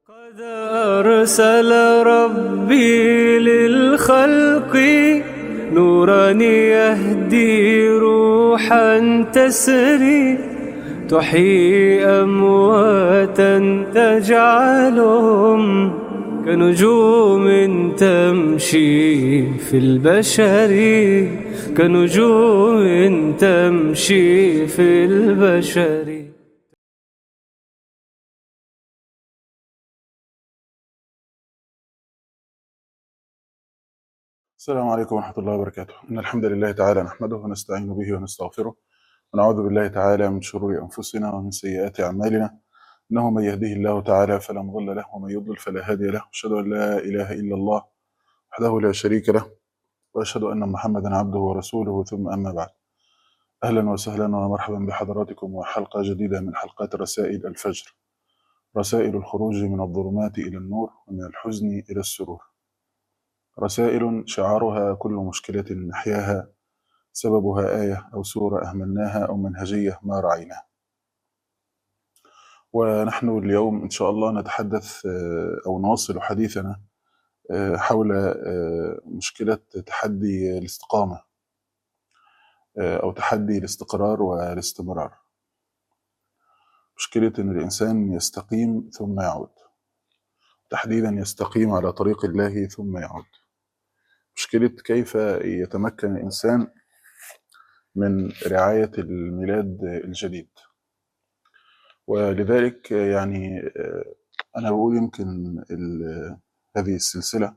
قد أرسل ربي للخلق نورا يهدي روحا تسري تحيي أمواتا تجعلهم كنجوم تمشي في البشر كنجوم تمشي في البشر السلام عليكم ورحمة الله وبركاته إن الحمد لله تعالى نحمده ونستعين به ونستغفره ونعوذ بالله تعالى من شرور أنفسنا ومن سيئات أعمالنا إنه من يهده الله تعالى فلا مضل له ومن يضلل فلا هادي له أشهد أن لا إله إلا الله وحده لا شريك له وأشهد أن محمدا عبده ورسوله ثم أما بعد أهلا وسهلا ومرحبا بحضراتكم وحلقة جديدة من حلقات رسائل الفجر رسائل الخروج من الظلمات إلى النور ومن الحزن إلى السرور رسائل شعارها كل مشكلة نحياها سببها آية أو سورة أهملناها أو منهجية ما رعيناها ونحن اليوم إن شاء الله نتحدث آه، أو نواصل حديثنا آه، حول آه، مشكلة تحدي الاستقامة آه، أو تحدي الاستقرار والاستمرار مشكلة أن الإنسان يستقيم ثم يعود تحديدا يستقيم على طريق الله ثم يعود مشكلة كيف يتمكن الإنسان من رعاية الميلاد الجديد ولذلك يعني آه، أنا بقول يمكن ال- هذه السلسلة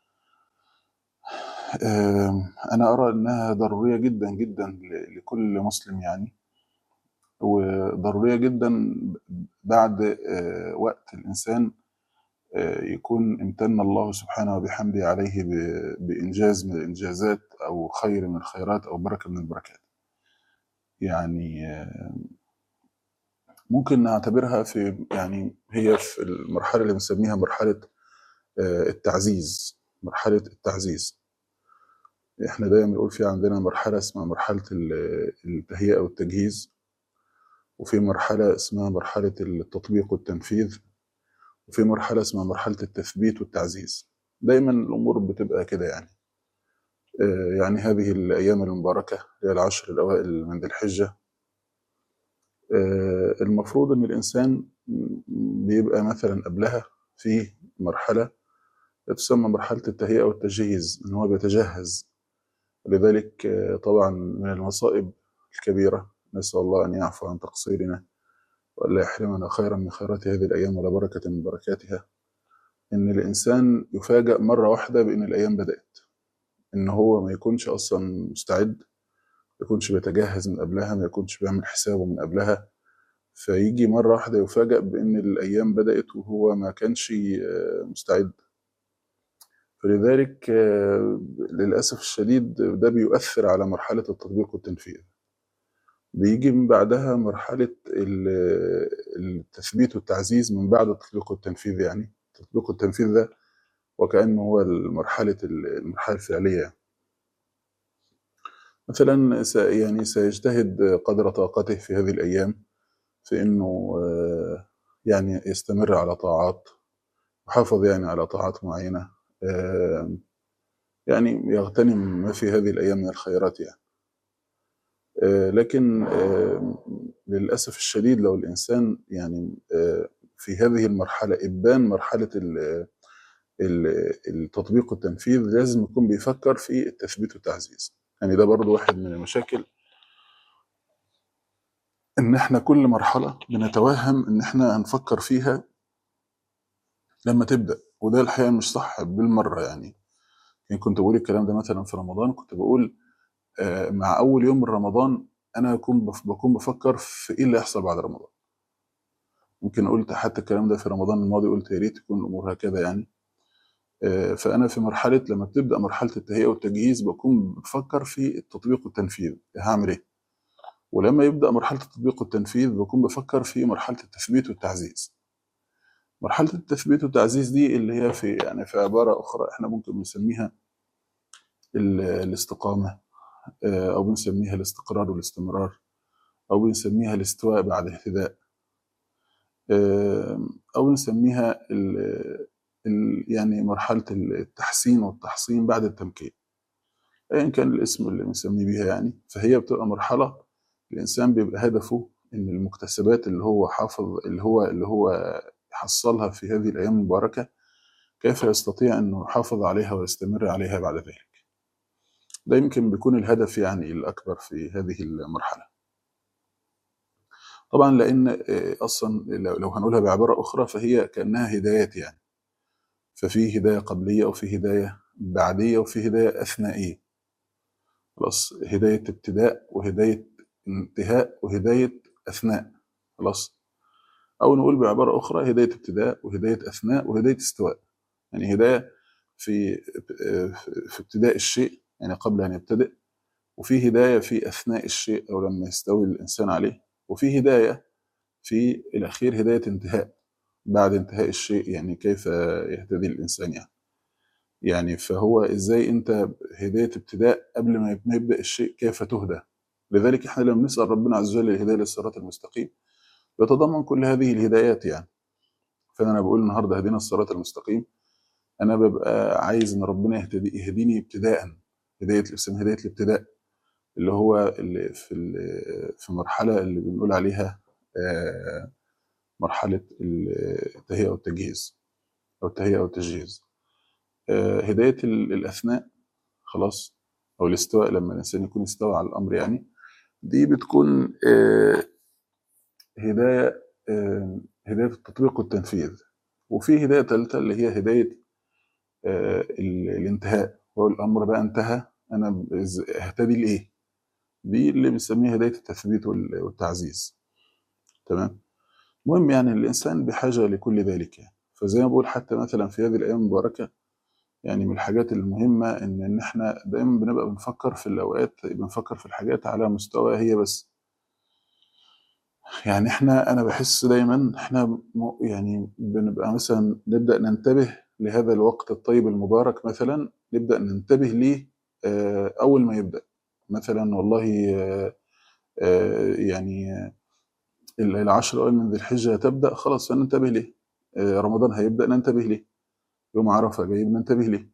آه، أنا أرى أنها ضرورية جدا جدا ل- لكل مسلم يعني وضرورية جدا بعد آه، وقت الإنسان آه، يكون امتن الله سبحانه وبحمده عليه ب- بإنجاز من الإنجازات أو خير من الخيرات أو بركة من البركات يعني آه، ممكن نعتبرها في يعني هي في المرحلة اللي بنسميها مرحلة آه، التعزيز مرحلة التعزيز احنا دايما بنقول في عندنا مرحلة اسمها مرحلة ال- التهيئة والتجهيز وفي مرحلة اسمها مرحلة التطبيق والتنفيذ وفي مرحلة اسمها مرحلة التثبيت والتعزيز دايما الأمور بتبقى كده يعني آه، يعني هذه الأيام المباركة هي العشر الأوائل من ذي الحجة آه، المفروض إن الإنسان بيبقى مثلا قبلها في مرحلة تسمى مرحلة التهيئة والتجهيز إن هو بيتجهز لذلك آه، طبعا من المصائب الكبيرة نسأل الله أن يعفو عن تقصيرنا وألا يحرمنا خيرا من خيرات هذه الأيام ولا بركة من بركاتها إن الإنسان يفاجأ مرة واحدة بإن الأيام بدأت إن هو ما يكونش أصلا مستعد ما يكونش بيتجهز من قبلها ما يكونش بيعمل حسابه من قبلها فيجي مرة واحدة يفاجأ بإن الأيام بدأت وهو ما كانش آه، مستعد فلذلك آه، للأسف الشديد ده بيؤثر على مرحلة التطبيق والتنفيذ بيجي من بعدها مرحلة ال- التثبيت والتعزيز من بعد التطبيق والتنفيذ يعني التطبيق والتنفيذ ده وكأنه هو المرحلة المرحلة الفعلية مثلا س- يعني سيجتهد قدر طاقته في هذه الأيام في إنه آه، يعني يستمر على طاعات يحافظ يعني على طاعات معينة آه، يعني يغتنم ما في هذه الأيام من الخيرات يعني آه، لكن آه، للأسف الشديد لو الإنسان يعني آه، في هذه المرحلة إبان مرحلة ال- ال- التطبيق والتنفيذ لازم يكون بيفكر في التثبيت والتعزيز يعني ده برضو واحد من المشاكل إن إحنا كل مرحلة بنتوهم إن إحنا هنفكر فيها لما تبدأ وده الحقيقة مش صح بالمرة يعني يعني كنت بقول الكلام ده مثلا في رمضان كنت بقول آه، مع أول يوم من رمضان أنا أكون بف- بكون بفكر في إيه اللي هيحصل بعد رمضان يمكن قلت حتى الكلام ده في رمضان الماضي قلت يا ريت تكون الامور هكذا يعني آه، فانا في مرحله لما بتبدا مرحله التهيئه والتجهيز بكون بفكر في التطبيق والتنفيذ هعمل ايه ولما يبدا مرحله التطبيق والتنفيذ بكون بفكر في مرحله التثبيت والتعزيز مرحله التثبيت والتعزيز دي اللي هي في يعني في عباره اخرى احنا ممكن نسميها ال- الاستقامه آه، او بنسميها الاستقرار والاستمرار او بنسميها الاستواء بعد اهتداء آم، أو نسميها ال ال يعني مرحلة التحسين والتحصين بعد التمكين أيا كان الاسم اللي بنسميه بيها يعني فهي بتبقى مرحلة الإنسان بيبقى هدفه إن المكتسبات اللي هو حافظ اللي هو اللي هو حصلها في هذه الأيام المباركة كيف يستطيع إنه يحافظ عليها ويستمر عليها بعد ذلك ده يمكن بيكون الهدف يعني الأكبر في هذه المرحلة طبعا لأن آه، أصلا لو لو هنقولها بعبارة أخرى فهي كأنها هدايات يعني ففي هداية قبلية وفي هداية بعدية وفي هداية أثنائية خلاص هداية ابتداء وهداية انتهاء وهداية أثناء خلاص أو نقول بعبارة أخرى هداية ابتداء وهداية أثناء وهداية استواء يعني هداية في في ابتداء الشيء يعني قبل أن يبتدئ وفي هداية في أثناء الشيء أو لما يستوي الإنسان عليه وفي هداية في الأخير هداية انتهاء بعد انتهاء الشيء يعني كيف يهتدي الإنسان يعني يعني فهو إزاي أنت هداية ابتداء قبل ما ما يبدأ الشيء كيف تهدى لذلك احنا لما نسأل ربنا عز وجل الهداية للصراط المستقيم يتضمن كل هذه الهدايات يعني فأنا بقول النهاردة هدينا الصراط المستقيم أنا ببقى عايز إن ربنا يهتدي يهديني ابتداء هداية الإسلام هداية الابتداء اللي هو اللي في ال- في مرحلة اللي بنقول عليها آه، مرحلة التهيئة والتجهيز أو التهيئة والتجهيز آه، هداية ال- الأثناء خلاص أو الاستواء لما الإنسان يكون استوى على الأمر يعني دي بتكون آه، هداية آه، هداية التطبيق والتنفيذ وفي هداية ثالثة اللي هي هداية آه، ال- الانتهاء هو الأمر بقى انتهى أنا ب- إز- ههتدي لإيه؟ دي اللي بنسميها هداية التثبيت وال- والتعزيز تمام؟ المهم يعني الإنسان بحاجة لكل ذلك يعني فزي ما بقول حتى مثلا في هذه الأيام المباركة يعني من الحاجات المهمة إن إن إحنا دايما بنبقى بنفكر في الأوقات بنفكر في الحاجات على مستوى هي بس يعني إحنا أنا بحس دايما إحنا م- يعني بنبقى مثلا نبدأ ننتبه لهذا الوقت الطيب المبارك مثلا نبدأ ننتبه ليه آه، أول ما يبدأ مثلا والله آه، آه، يعني آه، العشر الأوائل من ذي الحجة هتبدأ خلاص فننتبه ليه آه، رمضان هيبدأ ننتبه ليه يوم عرفة جاي ننتبه ليه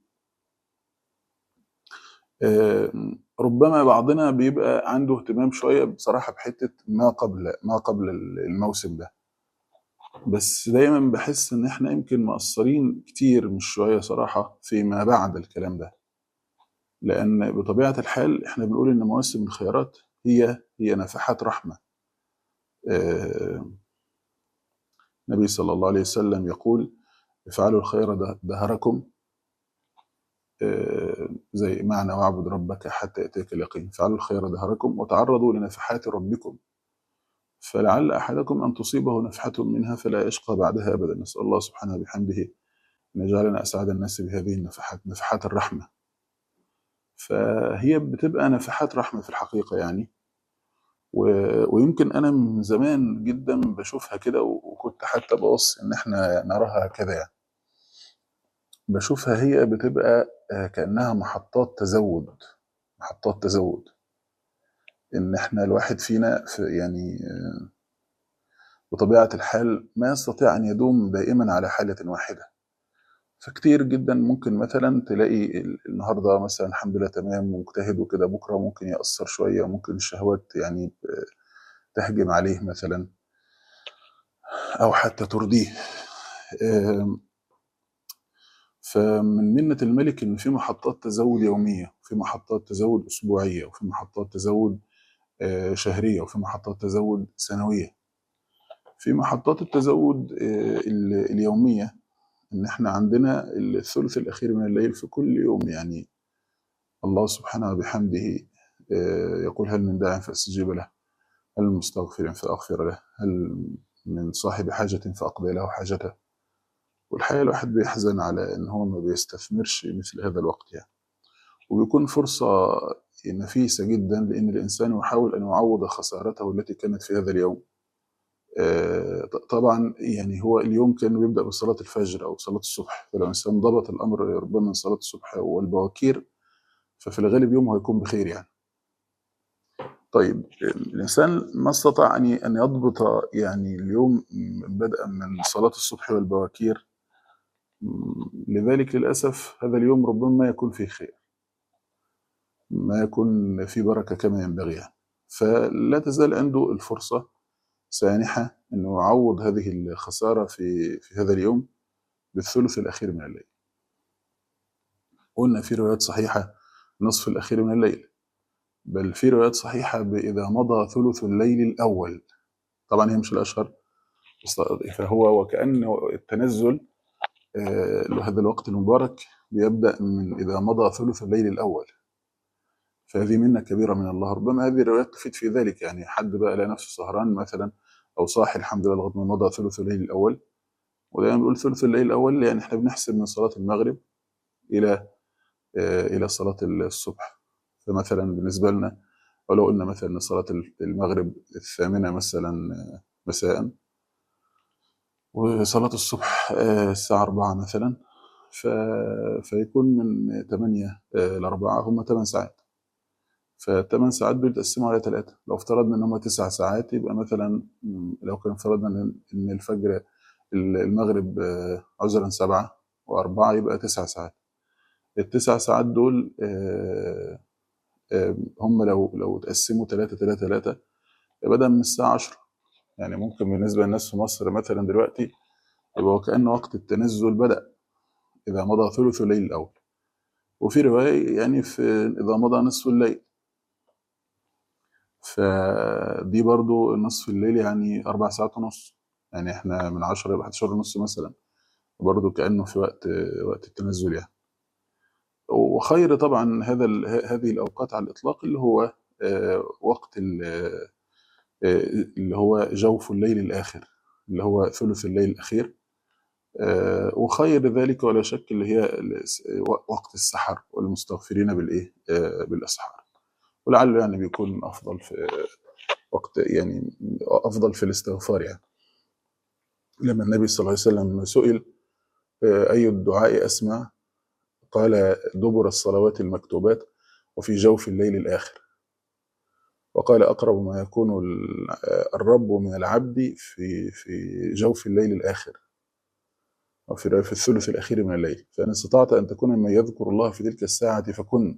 آه، ربما بعضنا بيبقى عنده اهتمام شوية بصراحة بحتة ما قبل ما قبل الموسم ده بس دايما بحس ان احنا يمكن مقصرين كتير مش شوية صراحة فيما بعد الكلام ده لان بطبيعة الحال احنا بنقول ان مواسم الخيرات هي هي نفحات رحمة آه، النبي صلى الله عليه وسلم يقول افعلوا الخير ده- دهركم آه، زي معنى واعبد ربك حتى يأتيك اليقين فعلوا الخير دهركم وتعرضوا لنفحات ربكم فلعل أحدكم أن تصيبه نفحة منها فلا يشقى بعدها أبدا نسأل الله سبحانه بحمده أن يجعلنا أسعد الناس بهذه النفحات نفحات الرحمة فهي بتبقى نفحات رحمة في الحقيقة يعني و... ويمكن أنا من زمان جدا بشوفها كده وكنت حتى بوصي إن إحنا نراها كده يعني بشوفها هي بتبقى آه، كأنها محطات تزود محطات تزود إن إحنا الواحد فينا في يعني آه، بطبيعة الحال ما يستطيع أن يدوم دائما على حالة واحدة فكتير جدا ممكن مثلا تلاقي ال- النهارده مثلا الحمد لله تمام مجتهد وكده بكره ممكن يأثر شويه ممكن الشهوات يعني آه، تهجم عليه مثلا او حتى ترضيه آم، فمن منة الملك ان في محطات تزود يوميه وفي محطات تزود اسبوعيه وفي محطات تزود آه، شهريه وفي محطات تزود سنويه في محطات التزود آه، ال- اليوميه ان احنا عندنا الثلث الاخير من الليل في كل يوم يعني الله سبحانه وبحمده آه، يقول هل من داع فاستجيب له هل من مستغفر فاغفر له هل من صاحب حاجه فاقضي له حاجته والحقيقه الواحد بيحزن على ان هو ما بيستثمرش مثل هذا الوقت يعني وبيكون فرصه نفيسه جدا لان الانسان يحاول ان يعوض خسارته التي كانت في هذا اليوم آه، ط- طبعا يعني هو اليوم كان بيبدا بصلاه الفجر او صلاه الصبح فلو الانسان ضبط الامر ربما من صلاه الصبح والبواكير ففي الغالب يومه هيكون بخير يعني طيب الإنسان ما استطاع أن أن يضبط يعني اليوم بدءا من صلاة الصبح والبواكير لذلك للأسف هذا اليوم ربما ما يكون فيه خير ما يكون فيه بركة كما ينبغي يعني. فلا تزال عنده الفرصة سانحة أنه يعوض هذه الخسارة في في هذا اليوم بالثلث الأخير من الليل قلنا في روايات صحيحة نصف الأخير من الليل بل في روايات صحيحة بإذا مضى ثلث الليل الأول طبعا هي مش الأشهر بس فهو وكأنه التنزل آه، لهذا الوقت المبارك بيبدأ من إذا مضى ثلث الليل الأول فهذه منة كبيرة من الله ربما هذه الروايات تفيد في ذلك يعني حد بقى لا نفسه سهران مثلا أو صاحي الحمد لله لغاية ما مضى ثلث الليل الأول ودايما بنقول ثلث الليل الأول يعني احنا بنحسب من صلاة المغرب إلى آه، إلى صلاة الصبح فمثلا بالنسبة لنا ولو قلنا مثلا إن صلاة المغرب الثامنة مثلا آه، مساء وصلاة الصبح آه، الساعة 4 مثلا ف... فيكون من 8 ل 4 هم 8 ساعات فالثمان ساعات دول يتقسموا على ثلاثة لو افترضنا ان هم تسع ساعات يبقى مثلا م، لو كان افترضنا ان إن الفجر المغرب آه، عذرا سبعة وأربعة يبقى تسع ساعات التسع ساعات دول آه، آه، هم لو لو تقسموا ثلاثة ثلاثة ثلاثة يبقى ده من الساعة 10 يعني ممكن بالنسبة للناس في مصر مثلا دلوقتي يبقى وكأن وقت التنزل بدأ إذا مضى ثلث الليل الأول وفي رواية يعني في إذا مضى نصف الليل فدي برضو نصف الليل يعني أربع ساعات ونص يعني إحنا من 10 ل 11 ونص مثلا برضو كأنه في وقت وقت التنزل يعني وخير طبعا هذا ال- هذه الأوقات على الإطلاق اللي هو آه، وقت ال- آه، اللي هو جوف الليل الآخر اللي هو ثلث الليل الأخير آه، وخير ذلك ولا شك اللي هي ال- وقت السحر والمستغفرين بالإيه آه، بالأسحار ولعله يعني بيكون أفضل في وقت يعني أفضل في الاستغفار يعني لما النبي صلى الله عليه وسلم سئل آه، أي الدعاء أسمع قال دبر الصلوات المكتوبات وفي جوف الليل الآخر وقال أقرب ما يكون ال- الرب من العبد في في جوف الليل الآخر أو في في الثلث الأخير من الليل فإن استطعت أن تكون ممن يذكر الله في تلك الساعة فكن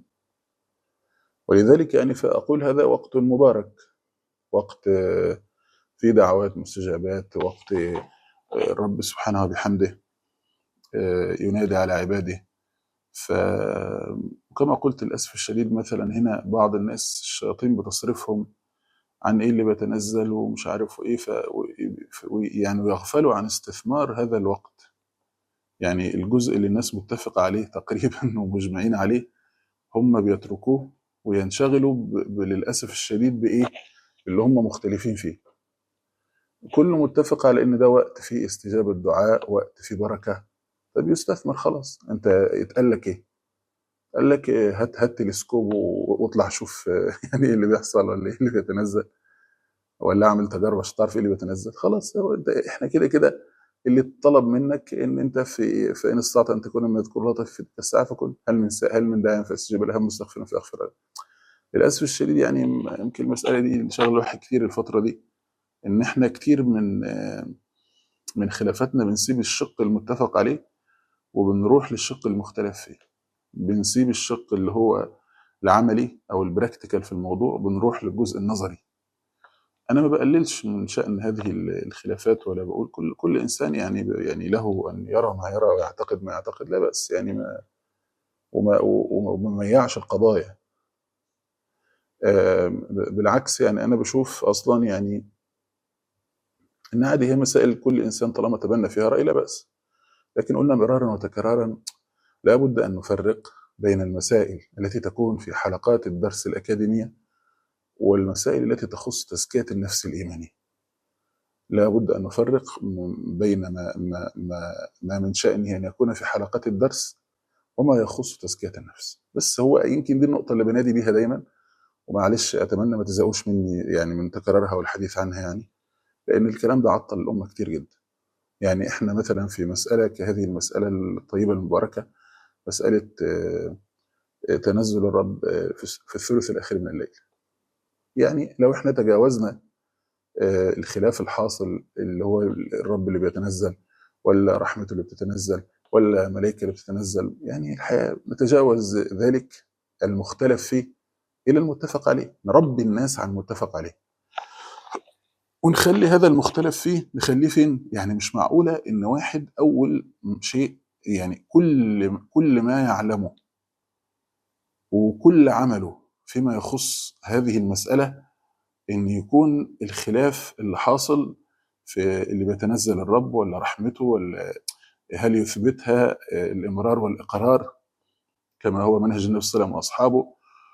ولذلك يعني فأقول هذا وقت مبارك وقت آه، في دعوات مستجابات وقت آه، الرب سبحانه وبحمده آه، ينادي على عباده ف وكما قلت للأسف الشديد مثلا هنا بعض الناس الشياطين بتصرفهم عن ايه اللي بيتنزل ومش عارف ايه ف... و- و- يعني ويغفلوا عن استثمار هذا الوقت يعني الجزء اللي الناس متفقة عليه تقريبا ومجمعين عليه هم بيتركوه وينشغلوا ب... ب... للأسف الشديد بإيه اللي هم مختلفين فيه كله متفق على إن ده وقت فيه استجابة دعاء وقت فيه بركة طب يستثمر خلاص أنت اتقال لك إيه؟ قال لك إيه، هات هات تلسكوب و- واطلع شوف آه، يعني ايه اللي بيحصل ولا ايه اللي بيتنزل ولا اعمل تجارب عشان تعرف ايه اللي بيتنزل خلاص هو انت احنا كده كده اللي اتطلب منك ان انت في فان استطعت ان تكون من يذكر الله في تلك الساعه فكن هل من سا- هل من داع فاستجيب له هل مستغفر فاغفر له للاسف الشديد يعني م- يمكن المساله دي اللي شغله الواحد كتير الفتره دي ان احنا كتير من آه، من خلافاتنا بنسيب الشق المتفق عليه وبنروح للشق المختلف فيه بنسيب الشق اللي هو العملي او البراكتيكال في الموضوع بنروح للجزء النظري انا ما بقللش من شان هذه ال- الخلافات ولا بقول كل كل انسان يعني يعني له ان يرى ما يرى ويعتقد ما يعتقد لا بس يعني ما وما وما وما ميعش القضايا آم، بالعكس يعني انا بشوف اصلا يعني ان هذه هي مسائل كل انسان طالما تبنى فيها راي لا باس لكن قلنا مرارا وتكرارا لابد ان نفرق بين المسائل التي تكون في حلقات الدرس الاكاديميه والمسائل التي تخص تزكيه النفس الايمانيه لا بد أن نفرق م- بين ما, ما, ما, ما من شأنه أن يكون في حلقات الدرس وما يخص تزكية النفس بس هو يمكن دي النقطة اللي بنادي بيها دايما ومعلش أتمنى ما تزهقوش مني يعني من تكرارها والحديث عنها يعني لأن الكلام ده عطل الأمة كتير جدا يعني إحنا مثلا في مسألة كهذه المسألة الطيبة المباركة مسألة آه، آه، تنزل الرب آه، في في الثلث الأخير من الليل يعني لو احنا تجاوزنا آه، الخلاف الحاصل اللي هو الرب اللي بيتنزل ولا رحمته اللي بتتنزل ولا ملائكه اللي بتتنزل يعني الحياه نتجاوز ذلك المختلف فيه الى المتفق عليه نربي الناس على المتفق عليه ونخلي هذا المختلف فيه نخليه فين يعني مش معقوله ان واحد اول شيء يعني كل كل ما يعلمه وكل عمله فيما يخص هذه المساله ان يكون الخلاف اللي حاصل في اللي بيتنزل الرب ولا رحمته ولا هل يثبتها آه، الامرار والاقرار كما هو منهج النبي صلى الله عليه وسلم واصحابه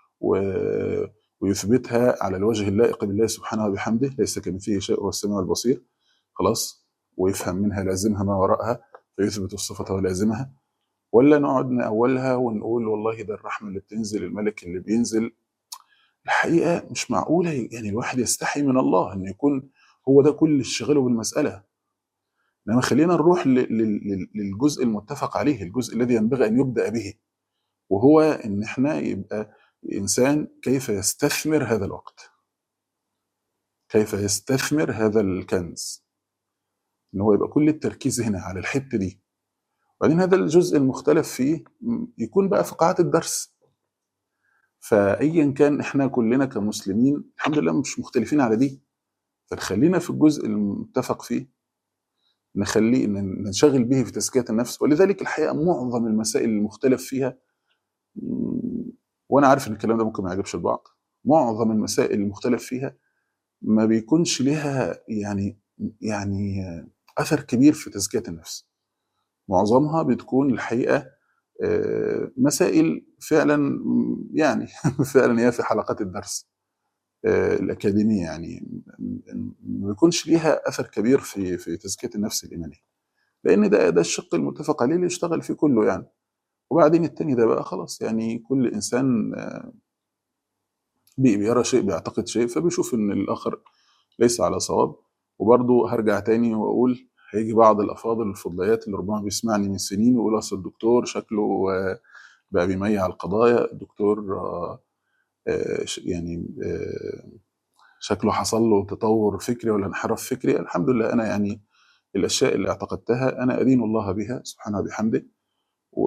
و- ويثبتها على الوجه اللائق بالله سبحانه وبحمده ليس كمثله شيء هو السميع البصير خلاص ويفهم منها لازمها ما وراءها فيثبت الصفة ولازمها ولا نقعد نأولها ونقول والله ده الرحمة اللي بتنزل الملك اللي بينزل الحقيقة مش معقولة يعني الواحد يستحي من الله إن يكون هو ده كل الشغله بالمسألة إنما خلينا نروح ل- لل- لل- للجزء المتفق عليه الجزء الذي ينبغي أن يبدأ به وهو إن إحنا يبقى إنسان كيف يستثمر هذا الوقت كيف يستثمر هذا الكنز إن هو يبقى كل التركيز هنا على الحتة دي وبعدين هذا الجزء المختلف فيه م، يكون بقى في قاعة الدرس فأيا كان إحنا كلنا كمسلمين الحمد لله مش مختلفين على دي فنخلينا في الجزء المتفق فيه نخليه ن- ننشغل به في تزكية النفس ولذلك الحقيقة معظم المسائل المختلف فيها م، وأنا عارف إن الكلام ده ممكن ما يعجبش البعض معظم المسائل المختلف فيها ما بيكونش لها يعني يعني أثر كبير في تزكية النفس معظمها بتكون الحقيقة آه، مسائل فعلا م، يعني فعلا هي في حلقات الدرس آه، الأكاديمية يعني م- ما بيكونش ليها أثر كبير في في تزكية النفس الإيمانية لأن ده ده الشق المتفق عليه اللي يشتغل فيه كله يعني وبعدين التاني ده بقى خلاص يعني كل إنسان آه، بي- بيرى شيء بيعتقد شيء فبيشوف إن الآخر ليس على صواب وبرضه هرجع تاني وأقول هيجي بعض الأفاضل الفضليات اللي ربما بيسمعني من سنين ويقول أصل الدكتور شكله آه، بقى بيميع القضايا الدكتور آه، آه، ش- يعني آه، شكله حصل له تطور فكري ولا انحراف فكري الحمد لله أنا يعني الأشياء اللي اعتقدتها أنا أدين الله بها سبحانه وبحمده و...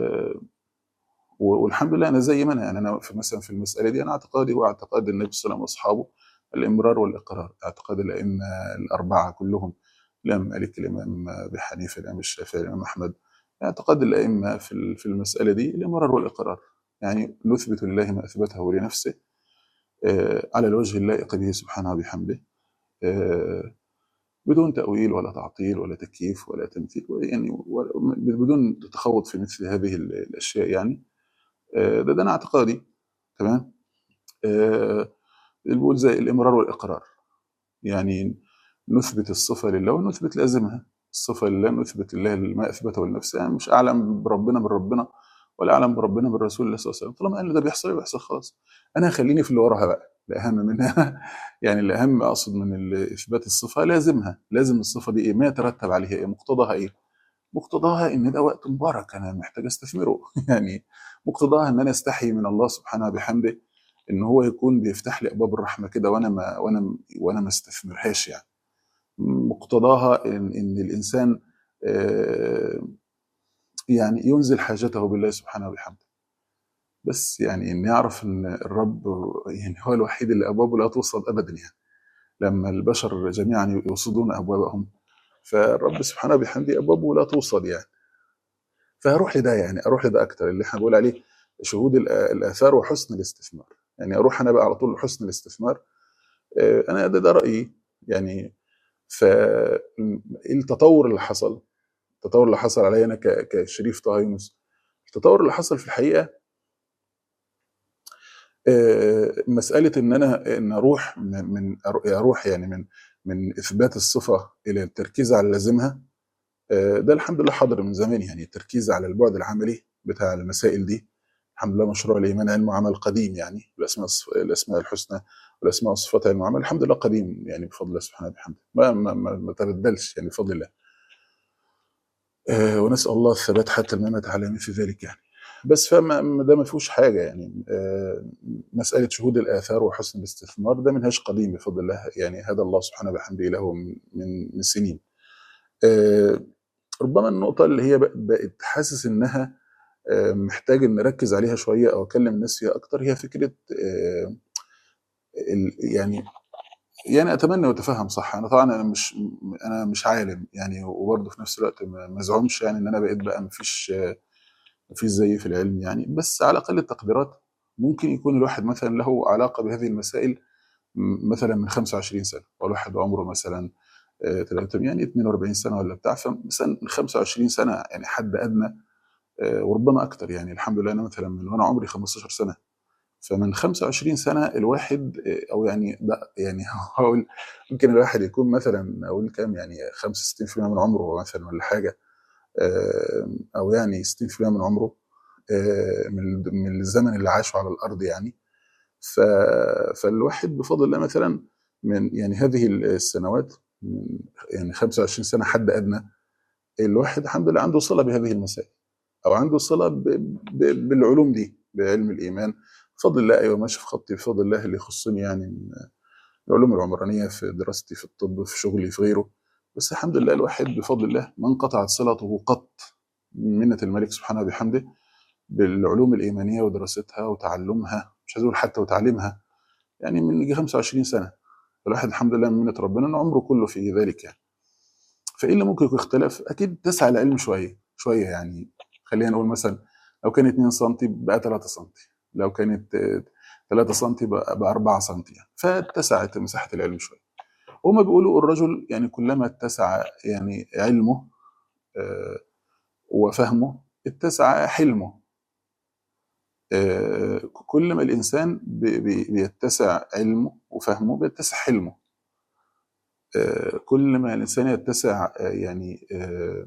و- والحمد لله أنا زي ما أنا يعني أنا في مثلا في المسألة دي أنا اعتقادي هو اعتقاد النبي صلى الله عليه وسلم وأصحابه الإمرار والإقرار اعتقاد الأئمة الأربعة كلهم الإمام مالك الإمام أبي حنيفة الإمام الشافعي الإمام أحمد اعتقاد الأئمة في ال- في المسألة دي الإمرار والإقرار يعني نثبت لله ما أثبته لنفسه آه، على الوجه اللائق به سبحانه وبحمده آه، بدون تأويل ولا تعطيل ولا تكييف ولا تمثيل يعني و- بدون تخوض في مثل هذه ال- الأشياء يعني آه، ده, ده أنا اعتقادي تمام آه، اللي بيقول زي الإمرار والإقرار يعني نثبت الصفة لله ونثبت لازمها الصفة لله نثبت لله ما أثبته لنفسه يعني مش أعلم بربنا من ربنا ولا أعلم بربنا من رسول الله صلى الله عليه وسلم طالما قال ده بيحصل بيحصل خلاص أنا هخليني في اللي وراها بقى الأهم منها يعني الأهم أقصد من ال- إثبات الصفة لازمها لازم الصفة دي إيه ما يترتب عليها إيه مقتضاها إيه مقتضاها ان ده وقت مبارك انا محتاج استثمره يعني مقتضاها ان انا استحي من الله سبحانه وبحمده ان هو يكون بيفتح لي ابواب الرحمه كده وانا ما وانا وانا ما استثمرهاش يعني مقتضاها ان ان الانسان آه، يعني ينزل حاجته بالله سبحانه وبحمده بس يعني ان يعرف ان الرب يعني هو الوحيد اللي ابوابه لا توصد ابدا يعني لما البشر جميعا يوصدون ابوابهم فالرب سبحانه وبحمده ابوابه لا توصد يعني فهروح لده يعني اروح لده اكتر اللي احنا بنقول عليه شهود الآ- الاثار وحسن الاستثمار يعني اروح انا بقى على طول لحسن الاستثمار آه، انا ده, ده رايي يعني فالتطور اللي حصل التطور اللي حصل عليا انا ك- كشريف طه يونس التطور اللي حصل في الحقيقه آه، مساله ان انا ان اروح من من أرو- اروح يعني من من اثبات الصفه الى التركيز على لازمها آه، ده الحمد لله حاضر من زمان يعني التركيز على البعد العملي بتاع المسائل دي الحمد لله مشروع الايمان علم وعمل قديم يعني الاسماء الصف- الاسماء الحسنى والاسماء والصفات علم وعمل الحمد لله قديم يعني بفضل الله سبحانه وبحمده ما ما ما, ما تبدلش يعني بفضل الله آه، ونسال الله الثبات حتى الممات على مثل ذلك يعني بس فما ما ده ما فيهوش حاجه يعني آه، مساله شهود الاثار وحسن الاستثمار ده منهاج قديم بفضل الله يعني هذا الله سبحانه وبحمده له من من من سنين آه، ربما النقطه اللي هي بق- بقت حاسس انها آه، محتاج ان نركز عليها شويه او اكلم الناس فيها اكتر هي فكره آه، ال- يعني يعني اتمنى واتفهم صح انا طبعا انا مش انا مش عالم يعني وبرضه في نفس الوقت ما ما ازعمش يعني ان انا بقيت بقى مفيش مفيش زيي في العلم يعني بس على اقل التقديرات ممكن يكون الواحد مثلا له علاقه بهذه المسائل م- مثلا من 25 سنه والواحد عمره مثلا آه، 30 يعني 42 سنه ولا بتاع فمثلا من 25 سنه يعني حد ادنى آه، وربما اكتر يعني الحمد لله انا مثلا من وانا عمري 15 سنه فمن 25 سنه الواحد آه، او يعني ده يعني هقول ممكن الواحد يكون مثلا اقول كام يعني 65% من عمره مثلا ولا حاجه آه، او يعني 60% من عمره آه، من من الزمن اللي عاشه على الارض يعني ف... فالواحد بفضل الله مثلا من يعني هذه السنوات من يعني 25 سنه حد ادنى الواحد الحمد لله عنده صله بهذه المسائل او عنده صله ب... ب... بالعلوم دي بعلم الايمان بفضل الله ايوه ماشي في خطي بفضل الله اللي يخصني يعني من العلوم العمرانيه في دراستي في الطب في شغلي في غيره بس الحمد لله الواحد بفضل الله ما انقطعت صلته قط من منة الملك سبحانه وبحمده بالعلوم الإيمانية ودراستها وتعلمها مش عايز أقول حتى وتعليمها يعني من يجي 25 سنة الواحد الحمد لله من منة ربنا إن عمره كله في ذلك يعني فإيه اللي ممكن يكون اختلاف؟ أكيد تسعى العلم شوية شوية يعني خلينا نقول مثلا لو كان 2 سم بقى 3 سم لو كانت آه، 3 سم بقى بقى 4 سم يعني فاتسعت مساحة العلم شوية هما بيقولوا الرجل يعني كلما اتسع يعني علمه آه، وفهمه اتسع حلمه آه، كل ما الإنسان بي- بي- بيتسع علمه وفهمه بيتسع حلمه آه، كل ما الإنسان يتسع آه، يعني آه،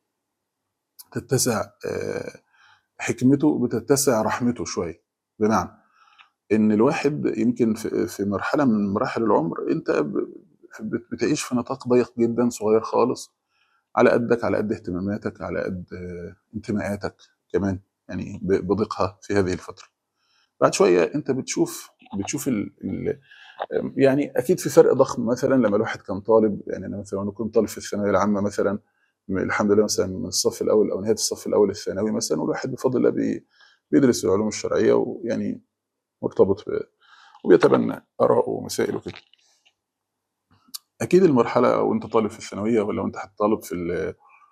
تتسع آه، حكمته بتتسع رحمته شوية بمعنى إن الواحد يمكن في في مرحلة من مراحل العمر أنت ب- بت- بتعيش في نطاق ضيق جدا صغير خالص على قدك على قد اهتماماتك على قد آه، انتماءاتك كمان يعني ب- بضيقها في هذه الفترة بعد شويه انت بتشوف بتشوف ال ال يعني اكيد في فرق ضخم مثلا لما الواحد كان طالب يعني انا مثلا انا كنت طالب في الثانويه العامه مثلا م- الحمد لله مثلا من الصف الاول او نهايه الصف الاول الثانوي مثلا والواحد بفضل الله بي بيدرس العلوم الشرعيه ويعني مرتبط ب وبيتبنى اراءه ومسائل وكده اكيد المرحله وانت طالب في الثانويه ولا وانت حتى طالب في ال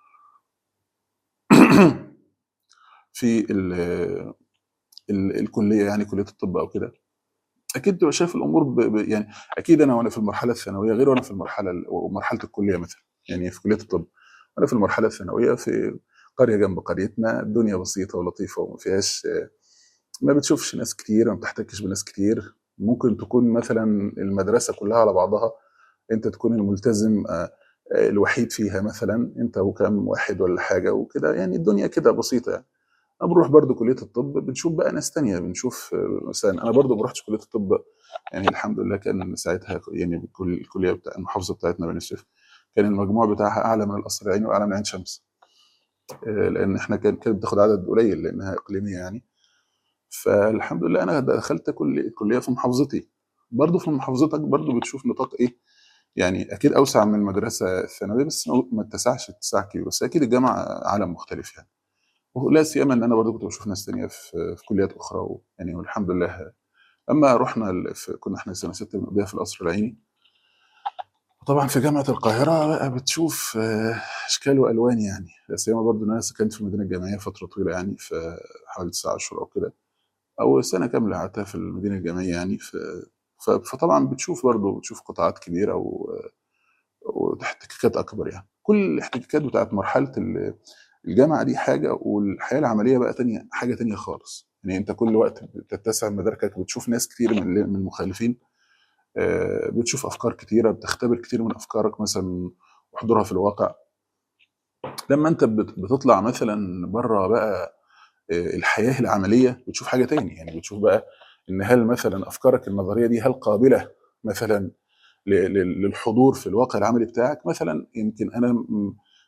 في ال ال الكليه يعني كليه الطب او كده اكيد تبقى شايف الامور ب... ب... يعني اكيد انا وانا في المرحله الثانويه غير وانا في المرحله ال- ومرحله الكليه مثلا يعني في كليه الطب انا في المرحله الثانويه في قريه جنب قريتنا الدنيا بسيطه ولطيفه وما فيهاش ما بتشوفش ناس كتير ما بتحتكش بناس كتير ممكن تكون مثلا المدرسه كلها على بعضها انت تكون الملتزم آه، آه، الوحيد فيها مثلا انت وكم واحد ولا حاجه وكده يعني الدنيا كده بسيطه يعني أنا بنروح برضو كليه الطب بنشوف بقى ناس تانية بنشوف آه، مثلا انا برضو ما رحتش كليه الطب يعني الحمد لله كان ساعتها يعني كل الكليه بتاع المحافظه بتاعتنا بني سويف كان المجموع بتاعها اعلى من القصر العيني واعلى من عين شمس آه، لان احنا كان كانت بتاخد عدد قليل لانها اقليميه يعني فالحمد لله انا دخلت كل كليه في محافظتي برضه في محافظتك برضه بتشوف نطاق ايه يعني اكيد اوسع من المدرسه الثانويه بس ما ما اتسعش اتساع كبير بس اكيد الجامعه عالم مختلف يعني ولا سيما ان انا برضه كنت بشوف ناس تانية في, في كليات اخرى و يعني والحمد لله اما رحنا ال- في كنا احنا سنه سته بنقضيها في القصر العيني طبعا في جامعه القاهره بقى بتشوف آه، اشكال والوان يعني لا سيما برضه ان انا سكنت في المدينه الجامعيه فتره طويله يعني في حوالي تسعة اشهر او كده او سنه كامله قعدتها في المدينه الجامعيه يعني ف ف- فطبعا بتشوف برضه بتشوف قطاعات كبيره و... واحتكاكات اكبر يعني كل الاحتكاكات بتاعت مرحله ال- الجامعه دي حاجه والحياه العمليه بقى تانية حاجه تانية خالص يعني انت كل وقت بتتسع مداركك بتشوف ناس كتير من ال- من المخالفين آه، بتشوف افكار كتيره بتختبر كتير من افكارك مثلا وحضورها في الواقع لما انت بت- بتطلع مثلا بره بقى آه، الحياه العمليه بتشوف حاجه تاني يعني بتشوف بقى ان هل مثلا افكارك النظريه دي هل قابله مثلا ل- ل- للحضور في الواقع العملي بتاعك مثلا يمكن انا م-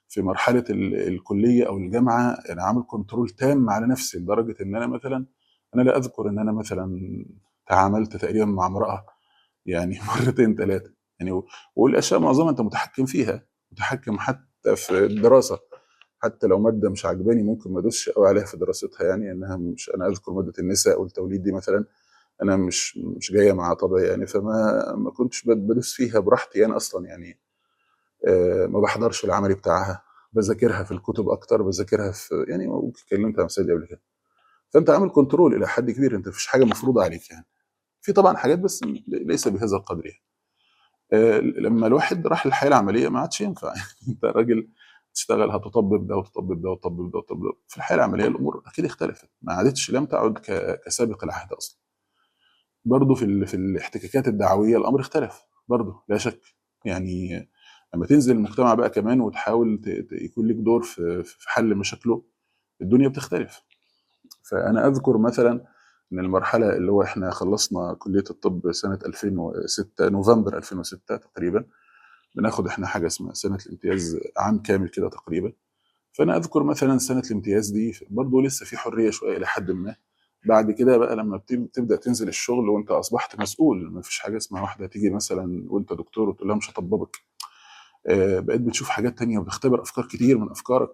في مرحله ال- الكليه او الجامعه انا عامل كنترول تام على نفسي لدرجه ان انا مثلا انا لا اذكر ان انا مثلا تعاملت تقريبا مع امراه يعني مرتين ثلاثه يعني و- والاشياء معظمها انت متحكم فيها متحكم حتى في الدراسه حتى لو ماده مش عجباني ممكن ما ادوسش قوي عليها في دراستها يعني انها مش انا اذكر ماده النساء والتوليد دي مثلا انا مش مش جايه مع طبعي يعني فما ما كنتش بد- بدوس فيها براحتي انا اصلا يعني آه، ما بحضرش العملي بتاعها بذاكرها في الكتب اكتر بذاكرها في يعني ممكن اتكلمت عن مسائل دي قبل كده فانت عامل كنترول الى حد كبير انت مفيش حاجه مفروضه عليك يعني في طبعا حاجات بس ليس بهذا القدر يعني آه، لما الواحد راح للحياه العمليه ما عادش ينفع يعني انت راجل تشتغل هتطبب ده وتطبب ده وتطبب ده وتطبب ده في الحياه العمليه الامور اكيد اختلفت ما عادتش لم تعد ك- كسابق العهد اصلا برضه في ال- في الاحتكاكات الدعويه الامر اختلف برضه لا شك يعني لما تنزل المجتمع بقى كمان وتحاول ت- ت- يكون لك دور في في حل مشاكله الدنيا بتختلف فانا اذكر مثلا ان المرحله اللي هو احنا خلصنا كليه الطب سنه 2006 نوفمبر 2006 تقريبا بناخد احنا حاجه اسمها سنه الامتياز عام كامل كده تقريبا فانا اذكر مثلا سنه الامتياز دي برضه لسه في حريه شويه الى حد ما بعد كده بقى لما بتب- تبدا تنزل الشغل وانت اصبحت مسؤول ما فيش حاجه اسمها واحده تيجي مثلا وانت دكتور وتقول لها مش هطببك آه، بقيت بتشوف حاجات تانية وبتختبر افكار كتير من افكارك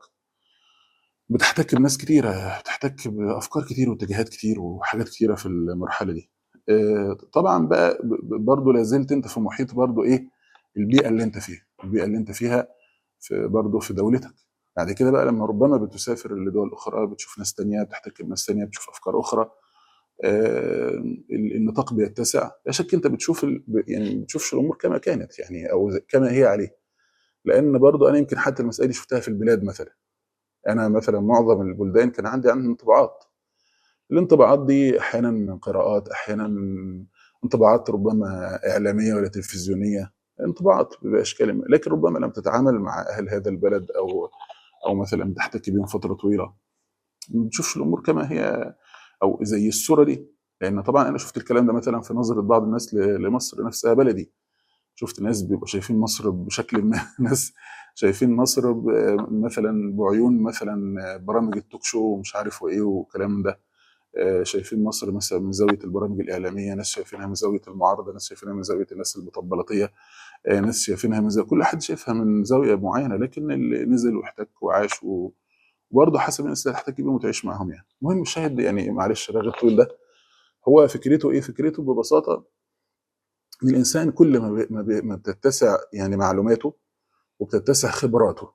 بتحتك بناس كتيره بتحتك بافكار كتير واتجاهات كتير وحاجات كتيره في المرحله دي آه، طبعا بقى ب- ب- برضه لازلت انت في محيط برضه ايه البيئه اللي انت فيها البيئه اللي انت فيها في برضه في دولتك بعد كده بقى لما ربما بتسافر لدول اخرى بتشوف ناس تانية بتحتك بناس تانية بتشوف افكار اخرى آه، ال- النطاق بيتسع لا شك انت بتشوف ال... ب- يعني بتشوفش الامور كما كانت يعني او زي- كما هي عليه لان برضو انا يمكن حتى المسائل دي شفتها في البلاد مثلا انا مثلا معظم البلدان كان عندي عنها انطباعات الانطباعات دي احيانا من قراءات احيانا من انطباعات ربما اعلاميه ولا تلفزيونيه انطباعات باشكال ما. لكن ربما لم تتعامل مع اهل هذا البلد او او مثلا تحتك بهم فتره طويله ما بتشوفش الامور كما هي او زي الصوره دي لان طبعا انا شفت الكلام ده مثلا في نظره بعض الناس ل- لمصر نفسها بلدي شفت ناس بيبقوا شايفين مصر بشكل ما ناس شايفين مصر ب- مثلا بعيون مثلا برامج التوك شو ومش عارف وايه والكلام ده آه، شايفين مصر مثلا من زاويه البرامج الاعلاميه ناس شايفينها من زاويه المعارضه ناس شايفينها من زاويه الناس المطبلطيه آه، ناس شايفينها من زاويه كل حد شايفها من زاويه معينه لكن اللي نزل واحتك وعاش و... وبرضه حسب الناس اللي هتحتك بيهم وتعيش معاهم يعني المهم الشاهد يعني معلش الرغي الطويل ده هو فكرته ايه فكرته ببساطه ان الانسان كل ما بي- ما, بي- ما بتتسع يعني معلوماته وبتتسع خبراته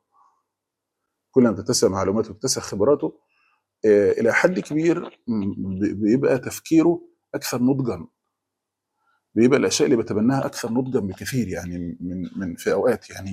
كل ما بتتسع معلوماته وبتتسع خبراته آه، الى حد كبير م، بي- بيبقى تفكيره اكثر نضجا بيبقى الاشياء اللي بيتبناها اكثر نضجا بكثير يعني من من في اوقات يعني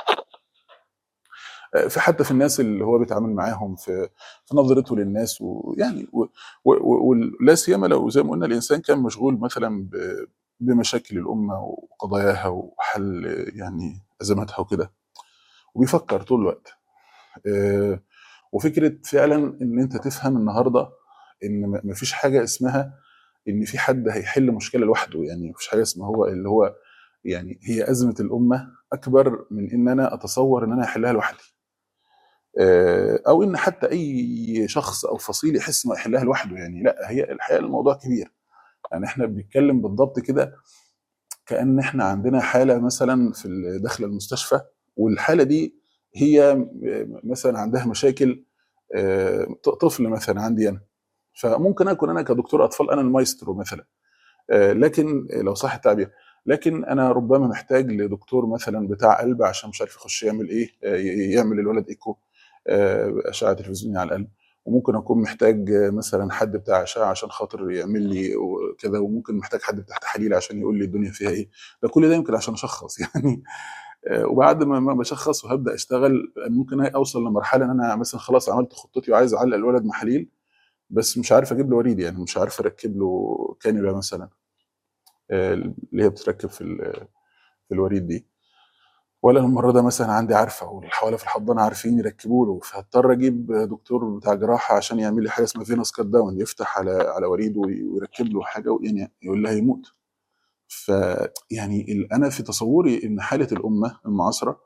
آه، في حتى في الناس اللي هو بيتعامل معاهم في في نظرته للناس ويعني و- و- و- ولا سيما لو زي ما قلنا الانسان كان مشغول مثلا ب- بمشاكل الامه وقضاياها وحل يعني ازماتها وكده وبيفكر طول الوقت آه، وفكره فعلا ان انت تفهم النهارده ان م- مفيش حاجه اسمها ان في حد هيحل مشكله لوحده يعني مفيش حاجه اسمها هو اللي هو يعني هي ازمه الامه اكبر من ان انا اتصور ان انا احلها لوحدي آه، او ان حتى اي شخص او فصيل يحس انه يحلها لوحده يعني لا هي الحقيقه الموضوع كبير يعني احنا بنتكلم بالضبط كده كان احنا عندنا حاله مثلا في ال- داخل المستشفى والحاله دي هي مثلا عندها مشاكل آه، ط- طفل مثلا عندي انا فممكن اكون انا كدكتور اطفال انا المايسترو مثلا آه، لكن لو صح التعبير لكن انا ربما محتاج لدكتور مثلا بتاع قلب عشان مش عارف يخش يعمل ايه آه، ي- يعمل الولد ايكو آه، اشعه تلفزيونيه على القلب وممكن اكون محتاج آه، مثلا حد بتاع اشعه عشان خاطر يعمل لي كذا وممكن محتاج حد بتاع تحاليل عشان يقول لي الدنيا فيها ايه ده كل ده يمكن عشان اشخص يعني آه، وبعد ما ما بشخص وهبدا اشتغل ممكن اوصل لمرحله ان انا مثلا خلاص عملت خطتي وعايز اعلق الولد محاليل بس مش عارف اجيب له وريد يعني مش عارف اركب له كانيولا مثلا آه، اللي هي بتتركب في ال- في الوريد دي ولا الممرضه مثلا عندي عارفه والحوالي في الحضانه عارفين يركبوا له فهضطر اجيب دكتور بتاع جراحه عشان يعمل لي حاجه اسمها فينوس كات داون يفتح على على وريد وي- ويركب له حاجه يعني يقول لها يموت ف يعني ال- انا في تصوري ان حاله الامه المعاصره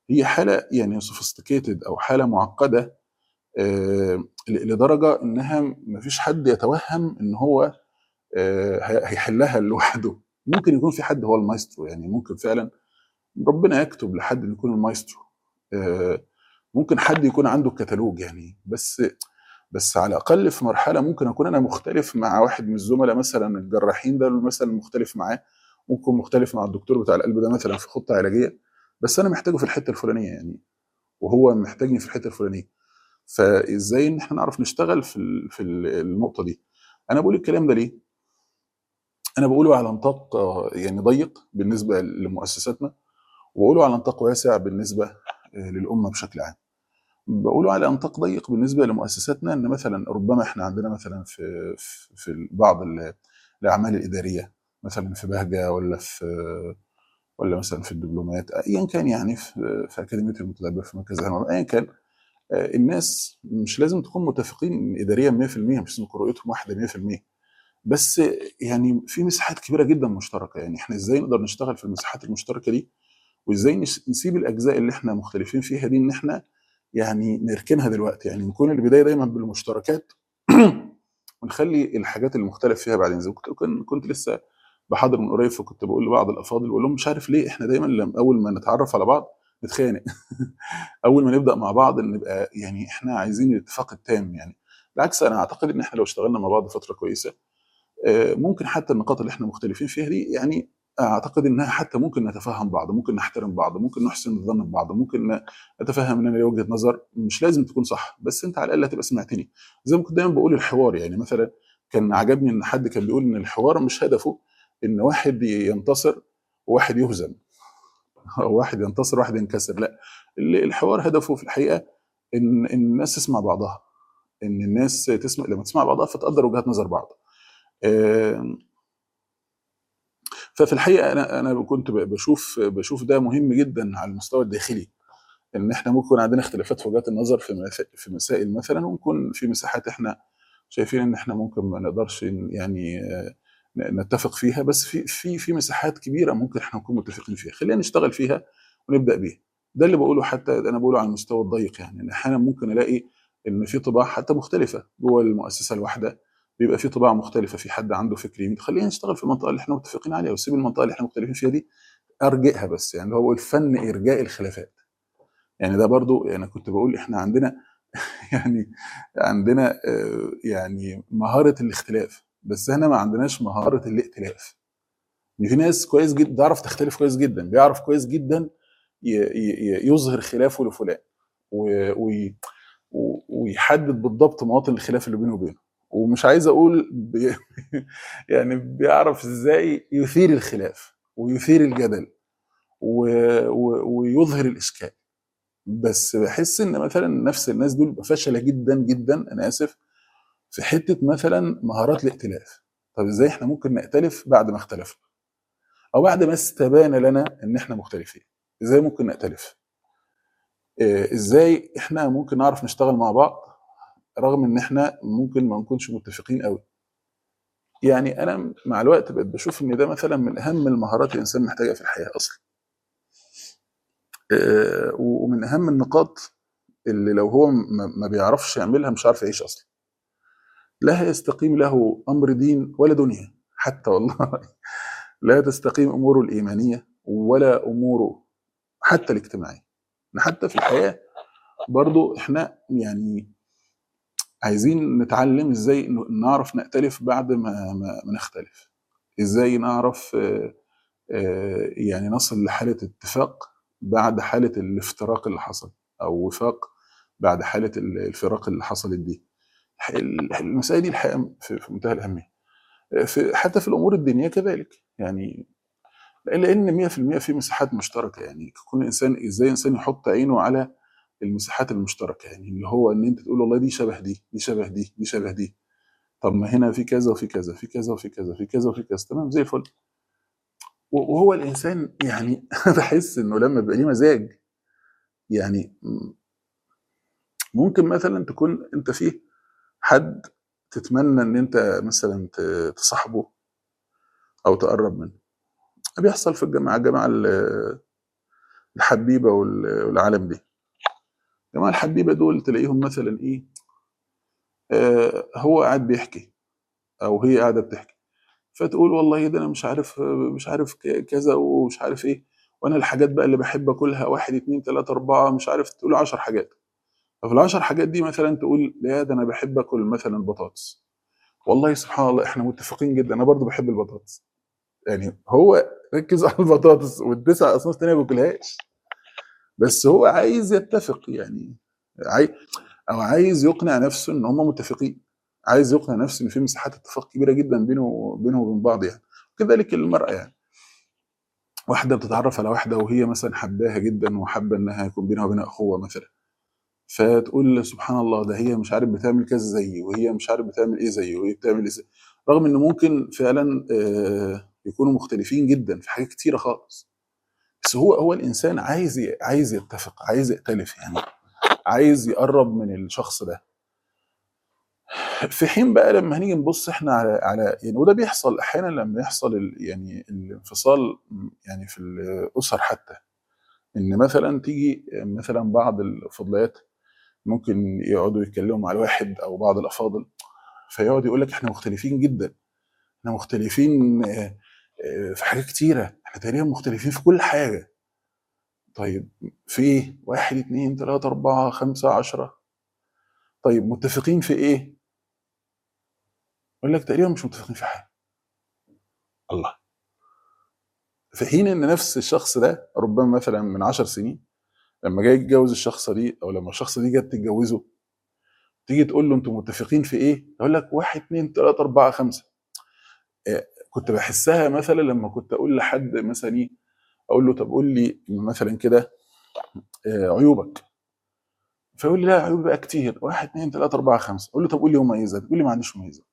هي حاله يعني سوفيستيكيتد او حاله معقده آه، ل- لدرجه انها ما فيش حد يتوهم ان هو آه، هي- هيحلها لوحده ممكن يكون في حد هو المايسترو يعني ممكن فعلا ربنا يكتب لحد انه يكون المايسترو آه، ممكن حد يكون عنده الكتالوج يعني بس بس على الاقل في مرحله ممكن اكون انا مختلف مع واحد من الزملاء مثلا الجراحين ده مثلا مختلف معاه ممكن مختلف مع الدكتور بتاع القلب ده مثلا في خطه علاجيه بس انا محتاجه في الحته الفلانيه يعني وهو محتاجني في الحته الفلانيه فازاي ان احنا نعرف نشتغل في ال- في ال- النقطه دي انا بقول الكلام ده ليه انا بقوله على نطاق آه، يعني ضيق بالنسبه لمؤسساتنا وبقوله على نطاق واسع بالنسبه آه، للامه بشكل عام بقوله على نطاق ضيق بالنسبه لمؤسساتنا ان مثلا ربما احنا عندنا مثلا في في في بعض ال- الاعمال الاداريه مثلا في بهجه ولا في ولا مثلا في الدبلومات ايا كان يعني في, في اكاديميه المتدبر في مركز الهرم ايا كان آه، الناس مش لازم تكون متفقين اداريا 100% مش لازم تكون رؤيتهم واحده 100% بس يعني في مساحات كبيره جدا مشتركه يعني احنا ازاي نقدر نشتغل في المساحات المشتركه دي وازاي نس- نسيب الاجزاء اللي احنا مختلفين فيها دي ان احنا يعني نركنها دلوقتي يعني نكون البدايه دايما بالمشتركات ونخلي الحاجات المختلف فيها بعدين زي ما كنت كنت كنت لسه بحضر من قريب فكنت بقول لبعض الافاضل بقول لهم مش عارف ليه احنا دايما لما اول ما نتعرف على بعض نتخانق اول ما نبدا مع بعض نبقى يعني احنا عايزين الاتفاق التام يعني بالعكس انا اعتقد ان احنا لو اشتغلنا مع بعض فتره كويسه آه، ممكن حتى النقاط اللي احنا مختلفين فيها دي يعني اعتقد انها حتى ممكن نتفهم بعض ممكن نحترم بعض ممكن نحسن الظن ببعض ممكن ن- نتفهم ان انا لي وجهه نظر مش لازم تكون صح بس انت على الاقل هتبقى سمعتني زي ما كنت دايما بقول الحوار يعني مثلا كان عجبني ان حد كان بيقول ان الحوار مش هدفه ان واحد ينتصر وواحد يهزم او واحد ينتصر وواحد ينكسر لا ال- الحوار هدفه في الحقيقه ان إن الناس تسمع بعضها ان الناس تسمع لما تسمع بعضها فتقدر وجهات نظر بعض آم، ففي الحقيقه انا انا كنت ب- بشوف بشوف ده مهم جدا على المستوى الداخلي ان احنا ممكن يكون عندنا اختلافات في وجهات النظر في مسا- في مسائل مثلا ونكون في مساحات احنا شايفين ان احنا ممكن ما نقدرش ن- يعني آه، ن- نتفق فيها بس في في في مساحات كبيره ممكن احنا نكون متفقين فيها خلينا نشتغل فيها ونبدا بيها ده اللي بقوله حتى انا بقوله على المستوى الضيق يعني ان احيانا ممكن الاقي ان في طباع حتى مختلفه جوه المؤسسه الواحده بيبقى في طباع مختلفه في حد عنده فكر يمين خلينا نشتغل في المنطقه اللي احنا متفقين عليها وسيب المنطقه اللي احنا مختلفين فيها دي ارجئها بس يعني هو بيقول فن ارجاء الخلافات يعني ده برضو يعني كنت بقول احنا عندنا يعني عندنا آه، يعني مهاره الاختلاف بس احنا ما عندناش مهاره الائتلاف ان في ناس كويس جدا بيعرف تختلف كويس جدا بيعرف كويس جدا ي- ي- يظهر خلافه لفلان و- وي- و- ويحدد بالضبط مواطن الخلاف اللي بينه وبينه ومش عايز اقول بي يعني بيعرف ازاي يثير الخلاف ويثير الجدل و... و... ويظهر الاشكال بس بحس ان مثلا نفس الناس دول فشله جدا جدا انا اسف في حته مثلا مهارات الائتلاف طب ازاي احنا ممكن نختلف بعد ما اختلفنا او بعد ما استبان لنا ان احنا مختلفين ازاي ممكن نختلف إيه، ازاي احنا ممكن نعرف نشتغل مع بعض رغم ان احنا ممكن ما نكونش متفقين قوي يعني انا مع الوقت بقيت بشوف ان ده مثلا من اهم المهارات اللي الانسان محتاجها في الحياه اصلا إيه، ومن اهم النقاط اللي لو هو ما ما بيعرفش يعملها مش عارف يعيش اصلا لا يستقيم له امر دين ولا دنيا حتى والله لا تستقيم اموره الايمانيه ولا اموره حتى الاجتماعيه إن حتى في الحياه برضو احنا يعني عايزين نتعلم ازاي ن- نعرف نختلف بعد ما, ما, ما نختلف ازاي نعرف آه، آه، يعني نصل لحاله اتفاق بعد حاله الافتراق اللي حصل او وفاق بعد حاله ال- الفراق اللي حصلت دي ال- المسائل دي الحقيقه في في منتهى الاهميه في حتى في الامور الدينيه كذلك يعني لان 100% في مساحات مشتركه يعني كل انسان ازاي انسان يحط عينه على المساحات المشتركه يعني اللي هو ان انت تقول والله دي شبه دي دي شبه دي دي شبه دي طب ما هنا في كذا وفي كذا في كذا وفي كذا في كذا وفي كذا تمام زي الفل و- وهو الانسان يعني بحس انه لما بيبقى ليه مزاج يعني م- ممكن مثلا تكون انت فيه حد تتمنى ان انت مثلا ت- تصاحبه او تقرب منه بيحصل في الجامعه الجامعه ال- الحبيبه وال- والعالم دي جماعه الحبيبه دول تلاقيهم مثلا ايه آه هو قاعد بيحكي او هي قاعده بتحكي فتقول والله ده انا مش عارف مش عارف ك- كذا ومش عارف ايه وانا الحاجات بقى اللي بحب اكلها واحد اتنين تلاته اربعه مش عارف تقول عشر حاجات ففي العشر حاجات دي مثلا تقول لا ده انا بحب اكل مثلا البطاطس والله سبحان الله احنا متفقين جدا انا برضو بحب البطاطس يعني هو ركز على البطاطس والتسع اصناف تانية ما بياكلهاش بس هو عايز يتفق يعني عاي... او عايز يقنع نفسه ان هم متفقين عايز يقنع نفسه ان في مساحات اتفاق كبيره جدا بينه وبينه وبين بعض يعني كذلك المراه يعني واحده بتتعرف على واحده وهي مثلا حباها جدا وحابه انها يكون بينها وبينها اخوه مثلا فتقول سبحان الله ده هي مش عارف بتعمل كذا زيي وهي مش عارف بتعمل ايه زيي وهي بتعمل ايه زي رغم ان ممكن فعلا آه، يكونوا مختلفين جدا في حاجات كتيره خالص بس هو هو الانسان عايز ي- عايز يتفق عايز يأتلف يعني عايز يقرب من الشخص ده في حين بقى لما هنيجي نبص احنا على على يعني وده بيحصل احيانا لما يحصل ال يعني الانفصال يعني في الاسر حتى ان مثلا تيجي مثلا بعض الفضليات ممكن يقعدوا يتكلموا مع الواحد او بعض الافاضل فيقعد يقول لك احنا مختلفين جدا احنا مختلفين آه، آه، في حاجات كتيره احنا تقريبا مختلفين في كل حاجه طيب في ايه؟ واحد اتنين تلاته اربعه خمسه عشره طيب متفقين في ايه؟ يقول لك تقريبا مش متفقين في حاجه الله في حين ان نفس الشخص ده ربما مثلا من عشر سنين لما جاي يتجوز الشخصه دي او لما الشخصه دي جت تتجوزه تيجي تقول له انتوا متفقين في ايه؟ يقول لك واحد اتنين تلاته اربعه خمسه آه، كنت بحسها مثلا لما كنت اقول لحد مثلا ايه اقول له طب قول لي مثلا كده آه، عيوبك فيقول لي لا عيوبي بقى كتير واحد اتنين تلاته اربعه خمسه اقول له طب قول لي مميزات يقول لي ما عنديش مميزات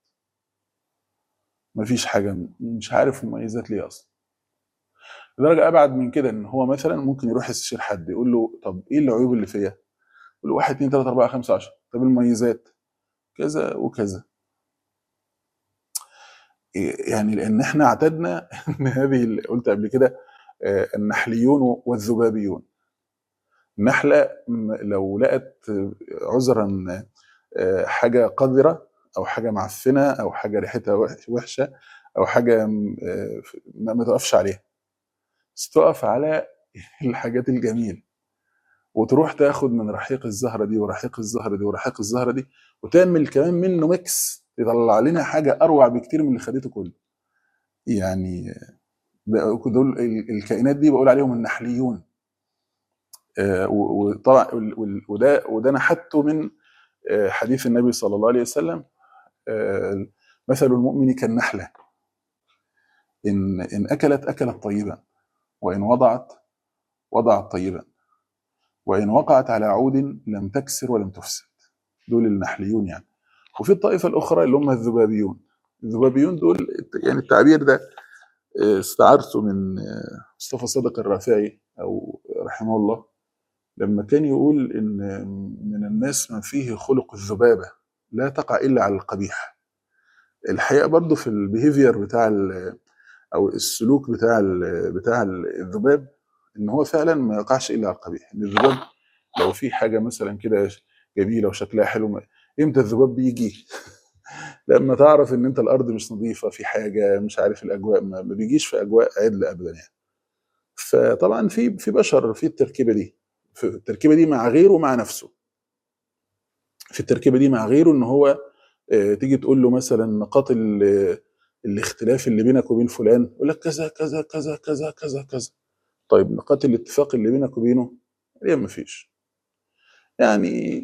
مفيش حاجه مش عارف مميزات ليه اصلا لدرجه ابعد من كده ان هو مثلا ممكن يروح يستشير حد يقول له طب ايه العيوب اللي فيا؟ يقول له واحد اتنين تلاته اربعه خمسه عشره طب المميزات كذا وكذا إيه يعني لان احنا اعتدنا ان هذه اللي قلت قبل كده آه، النحليون والذبابيون النحله م- لو لقت آه، عذرا آه، حاجه قذره او حاجه معفنه او حاجه ريحتها وح- وحشه او حاجه م- آه، ما ما تقفش عليها بس تقف على الحاجات الجميله وتروح تاخد من رحيق الزهره دي ورحيق الزهره دي ورحيق الزهره دي وتعمل كمان منه ميكس يطلع لنا حاجه اروع بكتير من اللي خدته كله يعني ده- دول ال- الكائنات دي بقول عليهم النحليون آه، و- وطبعا وال- وال- وده وده نحته من آه، حديث النبي صلى الله عليه وسلم آه، مثل المؤمن كالنحله ان ان اكلت اكلت طيبا وان وضعت وضعت طيبا وان وقعت على عود لم تكسر ولم تفسد دول النحليون يعني وفي الطائفه الاخرى اللي هم الذبابيون الذبابيون دول يعني التعبير ده آه، استعرته من آه، مصطفى صادق الرافعي او رحمه الله لما كان يقول ان من الناس من فيه خلق الذبابه لا تقع الا على القبيح الحقيقه برضو في البيهيفير بتاع ال- او السلوك بتاع ال- بتاع الذباب ان هو فعلا ما يقعش الا على القبيح ان الذباب لو في حاجه مثلا كده جميله وشكلها حلو ما- امتى الذباب بيجي لما تعرف ان انت الارض مش نظيفه في حاجه مش عارف الاجواء ما ما بيجيش في اجواء عدل ابدا يعني فطبعا في في بشر في التركيبه دي في التركيبه دي مع غيره ومع نفسه في التركيبه دي مع غيره ان هو آه، تيجي تقول له مثلا نقاط ال- الاختلاف اللي بينك وبين فلان يقول لك كذا كذا كذا كذا كذا كذا طيب نقاط الاتفاق اللي بينك وبينه هي ما فيش يعني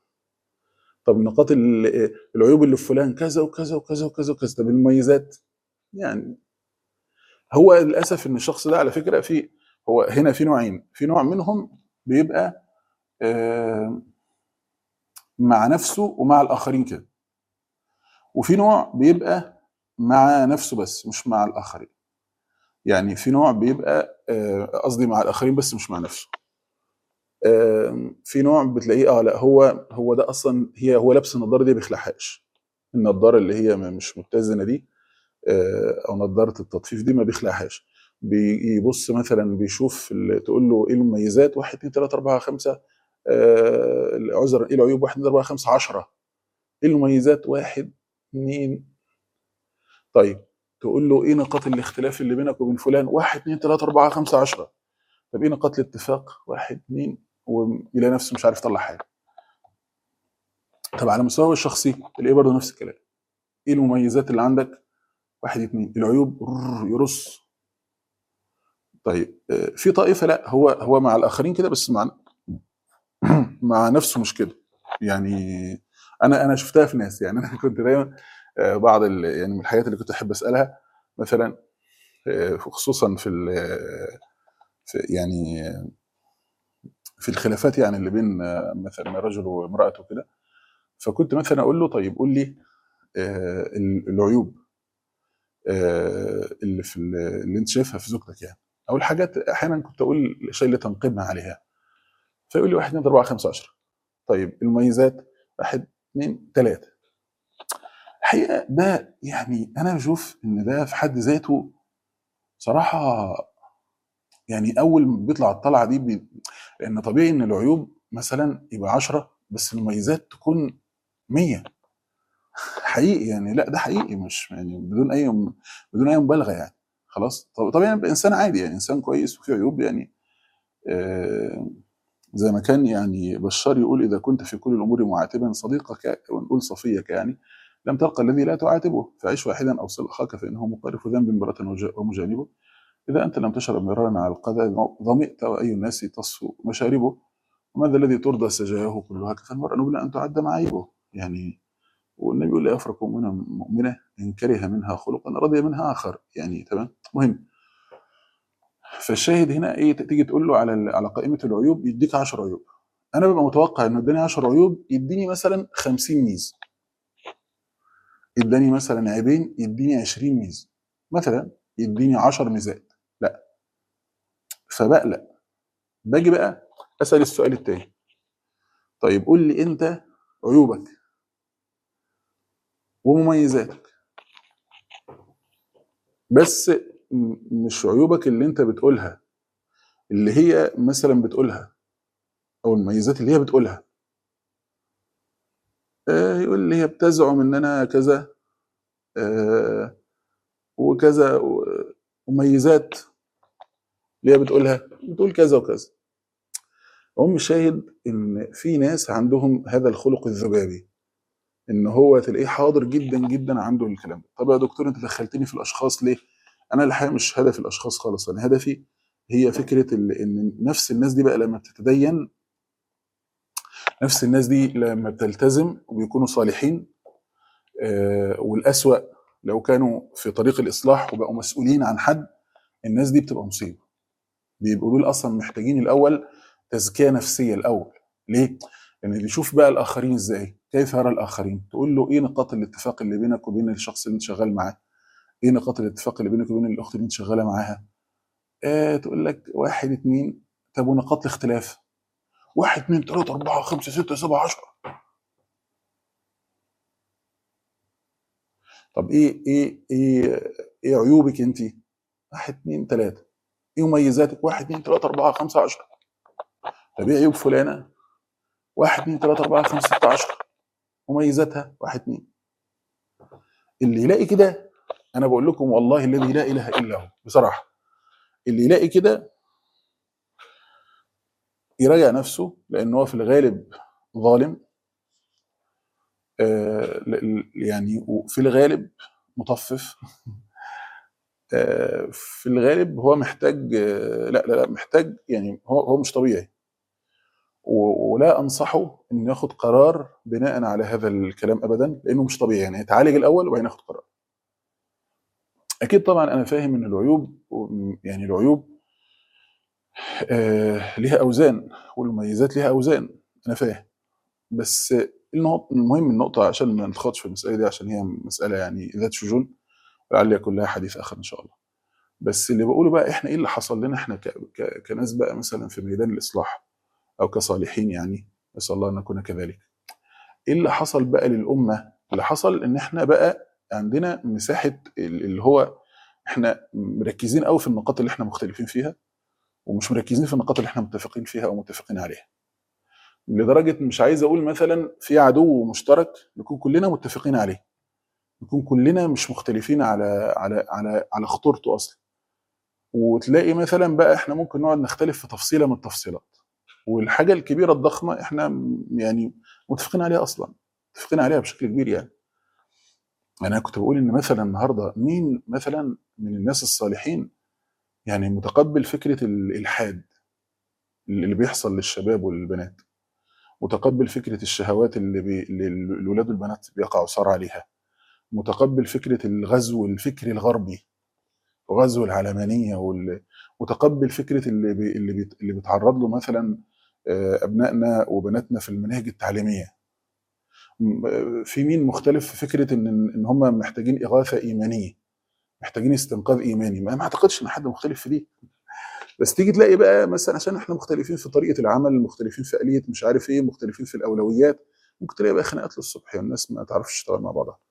طب نقاط ال- العيوب اللي في فلان كذا وكذا وكذا وكذا وكذا طب المميزات يعني هو للاسف ان الشخص ده على فكره في هو هنا في نوعين في نوع منهم بيبقى آه، مع نفسه ومع الاخرين كده وفي نوع بيبقى مع نفسه بس مش مع الاخرين يعني في نوع بيبقى آه، قصدي مع الاخرين بس مش مع نفسه آه، في نوع بتلاقيه اه لا هو هو ده اصلا هي هو لابس النضاره دي ما بيخلعهاش النضاره اللي هي م- مش متزنه دي آه، او نضاره التطفيف دي ما بيخلعهاش بيبص مثلا بيشوف ال- تقول له ايه المميزات 1 2 3 4 5 آه عذرا ايه العيوب 1 2 3 4 5 10 ايه المميزات 1 2 طيب تقول له ايه نقاط الاختلاف اللي بينك وبين فلان 1 2 3 4 5 10 طب ايه نقاط الاتفاق 1 2 ويلاقي نفسه مش عارف يطلع حاجه طب على مستوى الشخصي تلاقيه برضه نفس الكلام ايه المميزات اللي عندك واحد اتنين العيوب رر يرص طيب آه، في طائفه لا هو هو مع الاخرين كده بس مع مع نفسه مش كده يعني انا انا شفتها في ناس يعني انا كنت دايما آه، بعض ال- يعني من الحاجات اللي كنت احب اسالها مثلا آه، خصوصا في ال- في يعني آه، في الخلافات يعني اللي بين آه، مثلا رجل وامراته كده فكنت مثلا اقول له طيب قول لي آه، ال- العيوب آه، اللي في ال- اللي انت شايفها في زوجتك يعني او الحاجات احيانا كنت اقول الشيء اللي تنقمها عليها فيقول لي 1 2 3 4 5 10 طيب المميزات 1 2 3 الحقيقه ده يعني انا بشوف ان ده في حد ذاته صراحه يعني اول ما بيطلع الطلعه دي بي... لان طبيعي ان العيوب مثلا يبقى 10 بس المميزات تكون 100 حقيقي يعني لا ده حقيقي مش يعني بدون اي بدون اي مبالغه يعني خلاص طب طبيعي يبقى انسان عادي يعني انسان كويس وفيه عيوب يعني آه زي ما كان يعني بشار يقول اذا كنت في كل الامور معاتبا صديقك ونقول صفيك يعني لم تلقى الذي لا تعاتبه فعيش واحدا او صل اخاك فانه مقارف ذنب مرة وج- ومجانبه اذا انت لم تشرب مرارا على القذى ظمئت واي الناس تصفو مشاربه وماذا الذي ترضى سجاياه كلها فالمرء نبل ان تعد معايبه يعني والنبي يقول لا يفرق مؤمن مؤمنه ان كره منها خلقا رضي منها اخر يعني تمام مهم فالشاهد هنا ايه تيجي تقول له على ال- على قائمه العيوب يديك 10 عيوب انا ببقى متوقع انه اداني 10 عيوب يديني مثلا 50 ميزه اداني مثلا عيبين يديني 20 ميزه مثلا يديني 10 ميزات لا فبقلق باجي بقى اسال السؤال التاني طيب قول لي انت عيوبك ومميزاتك بس م- مش عيوبك اللي انت بتقولها اللي هي مثلا بتقولها او المميزات اللي هي بتقولها آه يقول لي هي بتزعم ان انا كذا آه وكذا و- ومميزات اللي هي بتقولها بتقول كذا وكذا هم شاهد ان في ناس عندهم هذا الخلق الذبابي ان هو تلاقيه حاضر جدا جدا عنده الكلام ده طب يا دكتور انت دخلتني في الاشخاص ليه انا الحقيقه مش هدفي الاشخاص خالص انا هدفي هي فكره ال- ان نفس الناس دي بقى لما بتتدين نفس الناس دي لما بتلتزم وبيكونوا صالحين آه، والاسوا لو كانوا في طريق الاصلاح وبقوا مسؤولين عن حد الناس دي بتبقى مصيبه بيبقوا دول اصلا محتاجين الاول تزكيه نفسيه الاول ليه؟ لان بيشوف بقى الاخرين ازاي كيف يرى الاخرين تقول له ايه نقاط الاتفاق اللي بينك وبين الشخص اللي انت شغال معاه ايه نقاط الاتفاق اللي بينك وبين الاخت اللي انت شغاله معاها آه تقول لك واحد اتنين طب ونقاط الاختلاف واحد اتنين تلاته اربعه خمسه سته سبعه عشره طب ايه ايه ايه ايه عيوبك انت؟ واحد اتنين تلاته ايه مميزاتك؟ واحد اتنين تلاته اربعه خمسه عشره طب ايه عيوب فلانه؟ واحد اتنين تلاته اربعه خمسه سته عشره مميزاتها واحد اتنين اللي يلاقي كده انا بقول لكم والله الذي لا اله الا هو بصراحه اللي يلاقي كده يراجع نفسه لان هو في الغالب ظالم آه ل- ل- يعني وفي الغالب مطفف آه في الغالب هو محتاج آه لا لا لا محتاج يعني هو هو مش طبيعي و- ولا انصحه انه ياخد قرار بناء على هذا الكلام ابدا لانه مش طبيعي يعني يتعالج الاول وبعدين ياخد قرار اكيد طبعا انا فاهم ان العيوب يعني العيوب آه ليها اوزان والمميزات ليها اوزان انا فاهم بس النقط المهم النقطة عشان ما نتخاطش في المسألة دي عشان هي مسألة يعني ذات شجون لعل يكون لها حديث آخر إن شاء الله بس اللي بقوله بقى إحنا إيه اللي حصل لنا إحنا ك... ك... كناس بقى مثلا في ميدان الإصلاح أو كصالحين يعني نسأل الله أن نكون كذلك إيه اللي حصل بقى للأمة اللي حصل إن إحنا بقى عندنا مساحة ال- اللي هو احنا مركزين قوي في النقاط اللي احنا مختلفين فيها ومش مركزين في النقاط اللي احنا متفقين فيها او متفقين عليها لدرجه مش عايز اقول مثلا في عدو مشترك نكون كلنا متفقين عليه نكون كلنا مش مختلفين على على على على خطورته اصلا وتلاقي مثلا بقى احنا ممكن نقعد نختلف في تفصيله من التفصيلات والحاجه الكبيره الضخمه احنا م- يعني متفقين عليها اصلا متفقين عليها بشكل كبير يعني انا كنت بقول ان مثلا النهارده مين مثلا من الناس الصالحين يعني متقبل فكره الالحاد اللي بيحصل للشباب والبنات متقبل فكره الشهوات اللي, بي... اللي الولاد والبنات بيقعوا صار عليها متقبل فكره الغزو الفكري الغربي وغزو العلمانيه وال... متقبل فكره اللي بي... اللي, بي... اللي بيتعرض له مثلا آه، ابنائنا وبناتنا في المناهج التعليميه م- آه، في مين مختلف في فكره ان ان هم محتاجين اغاثه ايمانيه محتاجين استنقاذ ايماني ما ما اعتقدش ان حد مختلف في دي بس تيجي تلاقي بقى مثلا عشان احنا مختلفين في طريقه العمل مختلفين في اليه مش عارف ايه مختلفين في الاولويات ممكن تلاقي بقى خناقات للصبح والناس ما تعرفش تشتغل مع بعضها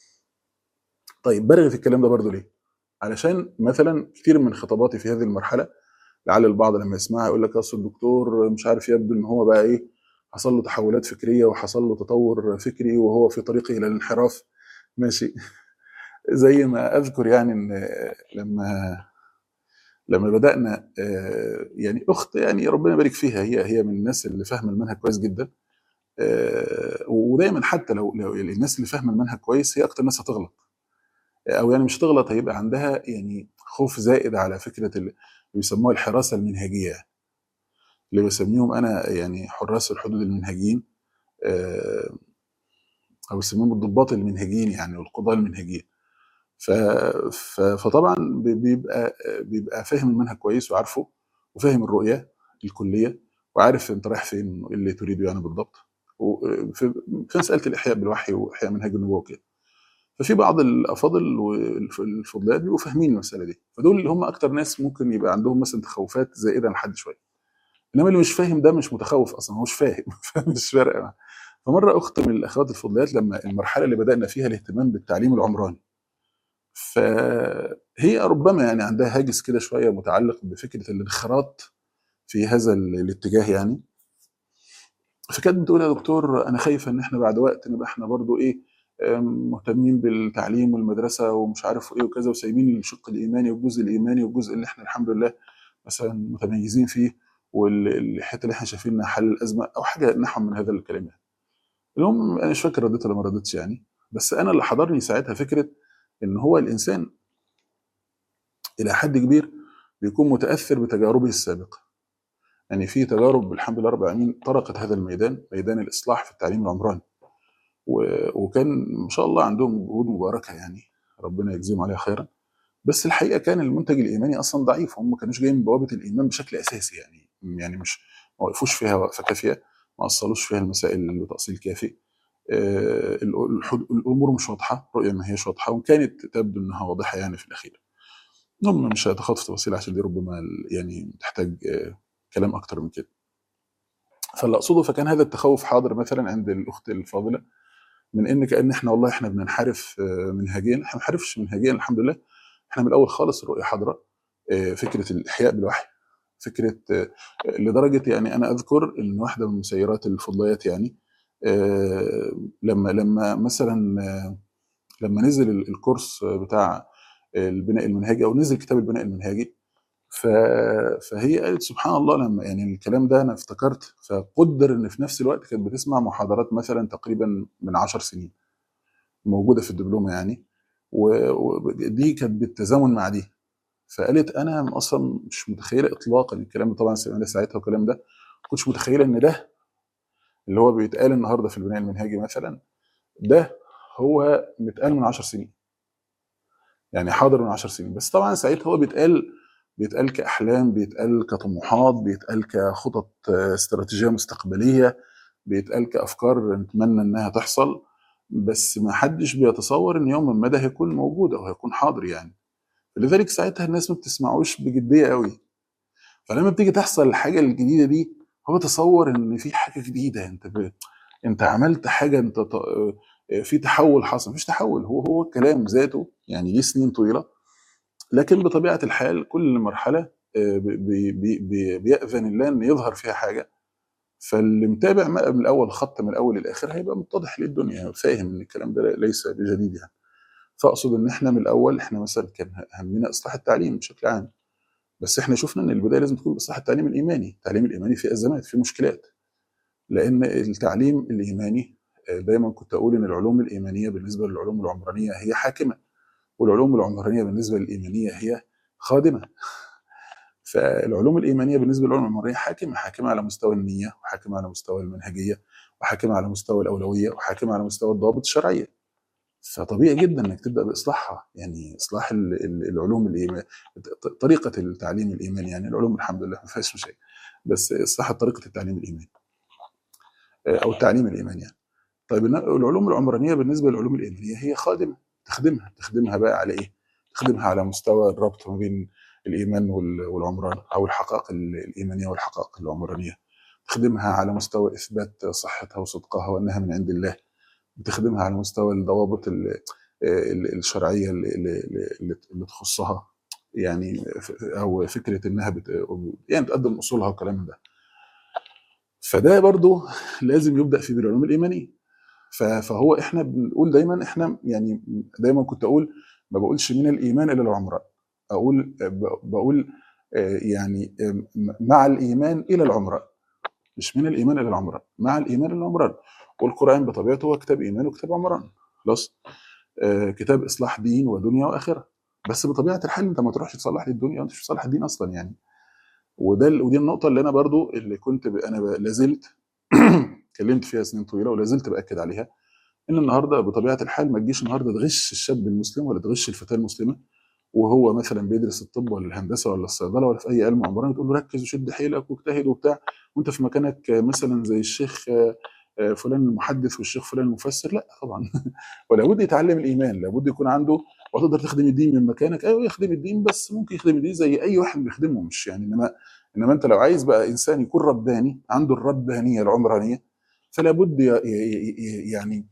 طيب برغي في الكلام ده برضو ليه علشان مثلا كتير من خطاباتي في هذه المرحله لعل البعض لما يسمعها يقول لك اصل الدكتور مش عارف يبدو ان هو بقى ايه حصل له تحولات فكريه وحصل له تطور فكري وهو في طريقه الى الانحراف ماشي زي ما اذكر يعني ان لما لما بدانا آه، يعني اخت يعني ربنا يبارك فيها هي هي من الناس اللي فاهمه المنهج كويس جدا آه، ودايما حتى لو لو الناس اللي فاهمه المنهج كويس هي اكتر ناس هتغلط او يعني مش تغلط هيبقى عندها يعني خوف زائد على فكره اللي بيسموها الحراسه المنهجيه اللي بسميهم انا يعني حراس الحدود المنهجيين آه، او بسميهم الضباط المنهجيين يعني والقضاه المنهجيين ف... ف... فطبعا بي- بيبقى بيبقى فاهم المنهج كويس وعارفه وفاهم الرؤيه الكليه وعارف انت رايح فين وايه اللي تريده يعني بالضبط وفي في مساله الاحياء بالوحي واحياء منهج النبوه وكده ففي بعض الافاضل والفضليات بيبقوا فاهمين المساله دي فدول اللي هم اكتر ناس ممكن يبقى عندهم مثلا تخوفات زائده عن حد شويه انما اللي مش فاهم ده مش متخوف اصلا هو مش فاهم فمش فارقه معاه. فمره اخت من الاخوات الفضليات لما المرحله اللي بدانا فيها الاهتمام بالتعليم العمراني فهي ربما يعني عندها هاجس كده شويه متعلق بفكره الانخراط في هذا ال- الاتجاه يعني فكانت بتقول يا دكتور انا خايفه ان احنا بعد وقت نبقى احنا برضو ايه آم، مهتمين بالتعليم والمدرسه ومش عارف ايه وكذا وسايبين الشق الايماني والجزء الايماني والجزء اللي احنا الحمد لله مثلا متميزين فيه والحته اللي احنا شايفين انها حل الازمه او حاجه نحو من هذا الكلام يعني. المهم انا مش فاكر رديت ولا ما رديتش يعني بس انا اللي حضرني ساعتها فكره ان هو الانسان الى حد كبير بيكون متاثر بتجاربه السابقه يعني في تجارب الحمد لله رب العالمين طرقت هذا الميدان ميدان الاصلاح في التعليم العمراني و- وكان ما شاء الله عندهم جهود مباركه يعني ربنا يجزيهم عليها خيرا بس الحقيقه كان المنتج الايماني اصلا ضعيف هم ما كانوش جايين من بوابه الايمان بشكل اساسي يعني يعني مش ما وقفوش فيها وقفه كافيه ما اصلوش فيها المسائل بتاصيل كافي آه، ال- الحد- الامور مش واضحه رؤيه ما هيش واضحه وان كانت تبدو انها واضحه يعني في الاخير المهم مش هتخاطب في تفاصيل عشان دي ربما ال- يعني تحتاج آه، كلام اكتر من كده فاللي اقصده فكان هذا التخوف حاضر مثلا عند الاخت الفاضله من ان كان احنا والله احنا بننحرف آه، منهجيا احنا ما بننحرفش منهجيا الحمد لله احنا من الاول خالص الرؤيه حاضره آه، فكره الاحياء بالوحي فكره آه، لدرجه يعني انا اذكر ان واحده من مسيرات الفضليات يعني آه، لما لما مثلا آه، لما نزل ال- الكورس بتاع البناء المنهجي او نزل كتاب البناء المنهجي ف... فهي قالت سبحان الله لما يعني الكلام ده انا افتكرت فقدر ان في نفس الوقت كانت بتسمع محاضرات مثلا تقريبا من عشر سنين موجوده في الدبلومه يعني و- ودي كانت بالتزامن مع دي فقالت انا اصلا مش متخيله اطلاقا الكلام ده طبعا سمعنا ساعتها والكلام ده ما كنتش متخيله ان ده اللي هو بيتقال النهارده في البناء المنهجي مثلا ده هو متقال من 10 سنين يعني حاضر من 10 سنين بس طبعا ساعتها هو بيتقال بيتقال كاحلام بيتقال كطموحات بيتقال كخطط آه، استراتيجيه مستقبليه بيتقال كافكار نتمنى انها تحصل بس ما حدش بيتصور ان يوما ما ده هيكون موجود او هيكون حاضر يعني لذلك ساعتها الناس ما بتسمعوش بجديه قوي فلما بتيجي تحصل الحاجه الجديده دي هو تصور ان في حاجه جديده انت ب... انت عملت حاجه انت ط... في تحول حصل مفيش تحول هو هو الكلام ذاته يعني ليه سنين طويله لكن بطبيعه الحال كل مرحله آه، بي بي بي بيأذن الله ان يظهر فيها حاجه فاللي متابع ما- من الاول خط من الاول للاخر هيبقى متضح للدنيا فاهم ان الكلام ده ليس بجديد يعني فاقصد ان احنا من الاول احنا مثلا كان همنا اصلاح التعليم بشكل عام بس احنا شفنا ان البدايه لازم تكون باصلاح التعليم الايماني، التعليم الايماني فيه ازمات فيه مشكلات لان التعليم الايماني آه، دايما كنت اقول ان العلوم الايمانيه بالنسبه للعلوم العمرانيه هي حاكمه والعلوم العمرانيه بالنسبه للايمانيه هي خادمه فالعلوم الايمانيه بالنسبه للعلوم العمرانيه حاكمه حاكمه على مستوى النيه وحاكمه على مستوى المنهجيه وحاكمه على مستوى الاولويه وحاكمه على مستوى الضوابط الشرعيه فطبيعي جدا انك تبدا باصلاحها يعني اصلاح ال- ال- العلوم الايمان طريقه التعليم الايماني يعني العلوم الحمد لله ما فيهاش مشاكل بس اصلاح طريقه التعليم الايماني آه، او التعليم الايماني يعني طيب الن- العلوم العمرانيه بالنسبه للعلوم الايمانيه هي خادمه تخدمها تخدمها بقى على ايه؟ تخدمها على مستوى الربط ما بين الايمان وال- والعمران او الحقائق ال- الايمانيه والحقائق العمرانيه تخدمها على مستوى اثبات صحتها وصدقها وانها من عند الله بتخدمها على مستوى الضوابط ال- ال- الشرعيه اللي, اللي, اللي اللي تخصها يعني ف- او فكره انها بت يعني تقدم اصولها وكلام من ده فده برضو لازم يبدا في بالعلوم الايمانيه ف- فهو احنا بنقول دايما احنا يعني دايما كنت اقول ما بقولش من الايمان الى العمران اقول ب- بقول آه، يعني آه، مع الايمان الى العمران مش من الايمان الى العمران مع الايمان الى العمران والقران بطبيعته هو كتاب ايمان وكتاب عمران خلاص آه، كتاب اصلاح دين ودنيا واخره بس بطبيعه الحال انت ما تروحش تصلح لي الدنيا وانت مش بتصلح الدين اصلا يعني وده ال- ودي النقطه اللي انا برضو اللي كنت ب... انا ب... لازلت اتكلمت فيها سنين طويله ولا زلت باكد عليها ان النهارده بطبيعه الحال ما تجيش النهارده تغش الشاب المسلم ولا تغش الفتاه المسلمه وهو مثلا بيدرس الطب ولا الهندسه ولا الصيدله ولا في اي علم عمراني تقول له ركز وشد حيلك واجتهد وبتاع وانت في مكانك آه، مثلا زي الشيخ آه، آه، فلان المحدث والشيخ فلان المفسر لا طبعا ولا بد يتعلم الايمان لابد يكون عنده وتقدر تخدم الدين من مكانك ايوه يخدم الدين بس ممكن يخدم الدين زي اي واحد بيخدمه مش يعني انما انما انت لو عايز بقى انسان يكون رباني عنده الربانيه العمرانيه فلا بد ي- ي- ي- يعني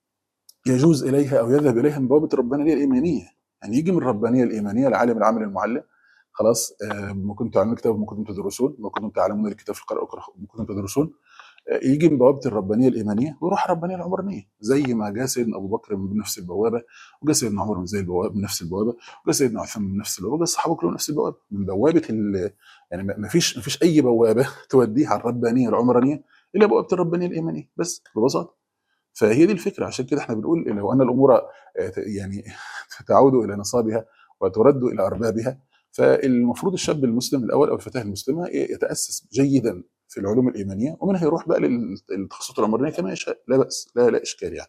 يجوز اليها او يذهب اليها من بوابه الربانيه الايمانيه يعني يجي من الربانيه الايمانيه العالم العامل المعلم خلاص آه، ما كنتم تعلمون الكتاب وما كنتم تدرسون ما كنتم تعلمون الكتاب في القراءه وما كنتم تدرسون آه، يجي من بوابه الربانيه الايمانيه ويروح الربانيه العمرانيه زي ما جاء سيدنا ابو بكر من نفس البوابه وجاء سيدنا عمر من زي البوابه من نفس البوابه وجاء سيدنا عثمان من نفس البوابه وجاء الصحابه كلهم من نفس البوابه من بوابه ال- يعني ما ما فيش ما فيش اي بوابه توديها على الربانيه العمرانيه الا بوابه الربانيه الايمانيه بس ببساطه فهي دي الفكره عشان كده احنا بنقول لو ان الامور آه، ت- يعني تعود الى نصابها وترد الى اربابها فالمفروض الشاب المسلم الاول او الفتاه المسلمه يتاسس جيدا في العلوم الايمانيه ومنها يروح بقى لل- للتخصصات العمرانيه كما يشاء لا باس لا لا اشكال يعني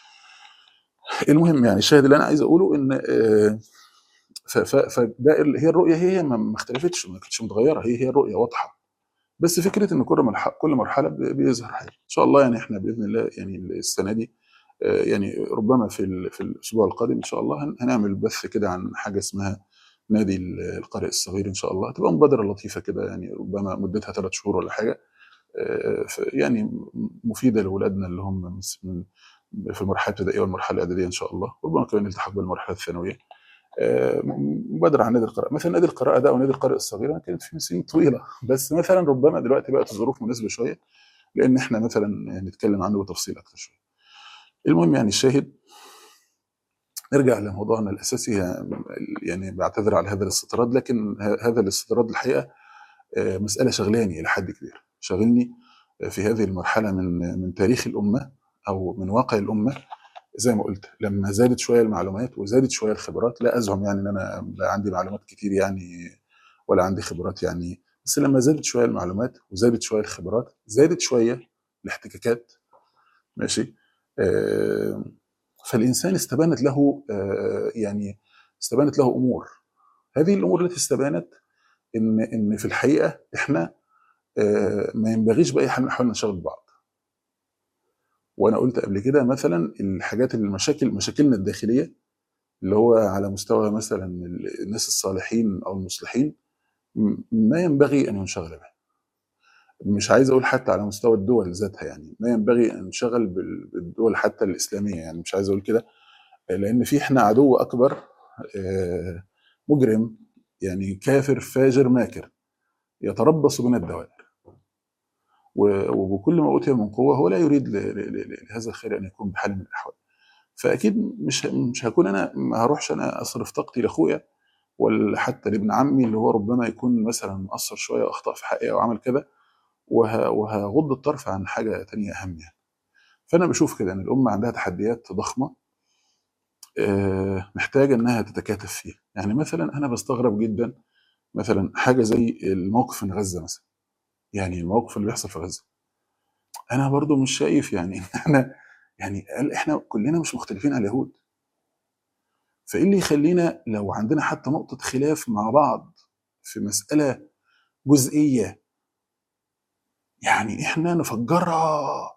المهم يعني الشاهد اللي انا عايز اقوله ان آه، ف- ف- فده ال- هي الرؤيه هي ما ما اختلفتش ما كانتش متغيره هي هي الرؤيه واضحه بس فكره ان كل مرحله كل مرحله بي- بيظهر حاجه ان شاء الله يعني احنا باذن الله يعني السنه دي آه، يعني ربما في ال- في الاسبوع القادم ان شاء الله هن- هنعمل بث كده عن حاجه اسمها نادي ال- القارئ الصغير ان شاء الله تبقى مبادره لطيفه كده يعني ربما مدتها ثلاث شهور ولا حاجه آه، ف- يعني مفيده لاولادنا اللي هم مس- من- في المرحله الابتدائيه والمرحله الاعداديه ان شاء الله ربما كمان نلتحق بالمرحله الثانويه آه، مبادره عن نادي القراءه مثلا نادي القراءه ده او نادي القارئ الصغير أنا كانت في سنين طويله بس مثلا ربما دلوقتي بقت الظروف مناسبه شويه لان احنا مثلا نتكلم عنه بتفصيل اكثر شويه المهم يعني الشاهد نرجع لموضوعنا الاساسي يعني بعتذر على هذا الاستطراد لكن ه- هذا الاستطراد الحقيقه آه، مساله شغلاني الى حد كبير شغلني في هذه المرحله من من تاريخ الامه او من واقع الامه زي ما قلت لما زادت شويه المعلومات وزادت شويه الخبرات لا ازعم يعني ان انا لا عندي معلومات كتير يعني ولا عندي خبرات يعني بس لما زادت شويه المعلومات وزادت شويه الخبرات زادت شويه الاحتكاكات ماشي آه، فالانسان استبانت له آه، يعني استبانت له امور هذه الامور التي استبانت ان ان في الحقيقه احنا آه، ما ينبغيش باي حال من الاحوال نشغل بعض وانا قلت قبل كده مثلا الحاجات المشاكل مشاكلنا الداخليه اللي هو على مستوى مثلا الناس الصالحين او المصلحين م- ما ينبغي ان ينشغل بها مش عايز اقول حتى على مستوى الدول ذاتها يعني ما ينبغي ان نشغل بال- بالدول حتى الاسلاميه يعني مش عايز اقول كده لان في احنا عدو اكبر آه، مجرم يعني كافر فاجر ماكر يتربص بنا الدوائر و- وبكل ما اوتي من قوه هو لا يريد ل- ل- ل- لهذا الخير ان يكون بحال من الاحوال فاكيد مش مش هكون انا ما هروحش انا اصرف طاقتي لاخويا ولا حتى لابن عمي اللي هو ربما يكون مثلا مقصر شويه واخطا في حقي او عمل كذا وه- وهغض الطرف عن حاجه تانية اهم يعني فانا بشوف كده ان الامه عندها تحديات ضخمه آه، محتاجه انها تتكاتف فيها يعني مثلا انا بستغرب جدا مثلا حاجه زي الموقف في غزه مثلا يعني الموقف اللي بيحصل في غزه انا برضو مش شايف يعني ان احنا يعني قال احنا كلنا مش مختلفين على اليهود فايه اللي يخلينا لو عندنا حتى نقطه خلاف مع بعض في مساله جزئيه يعني احنا نفجرها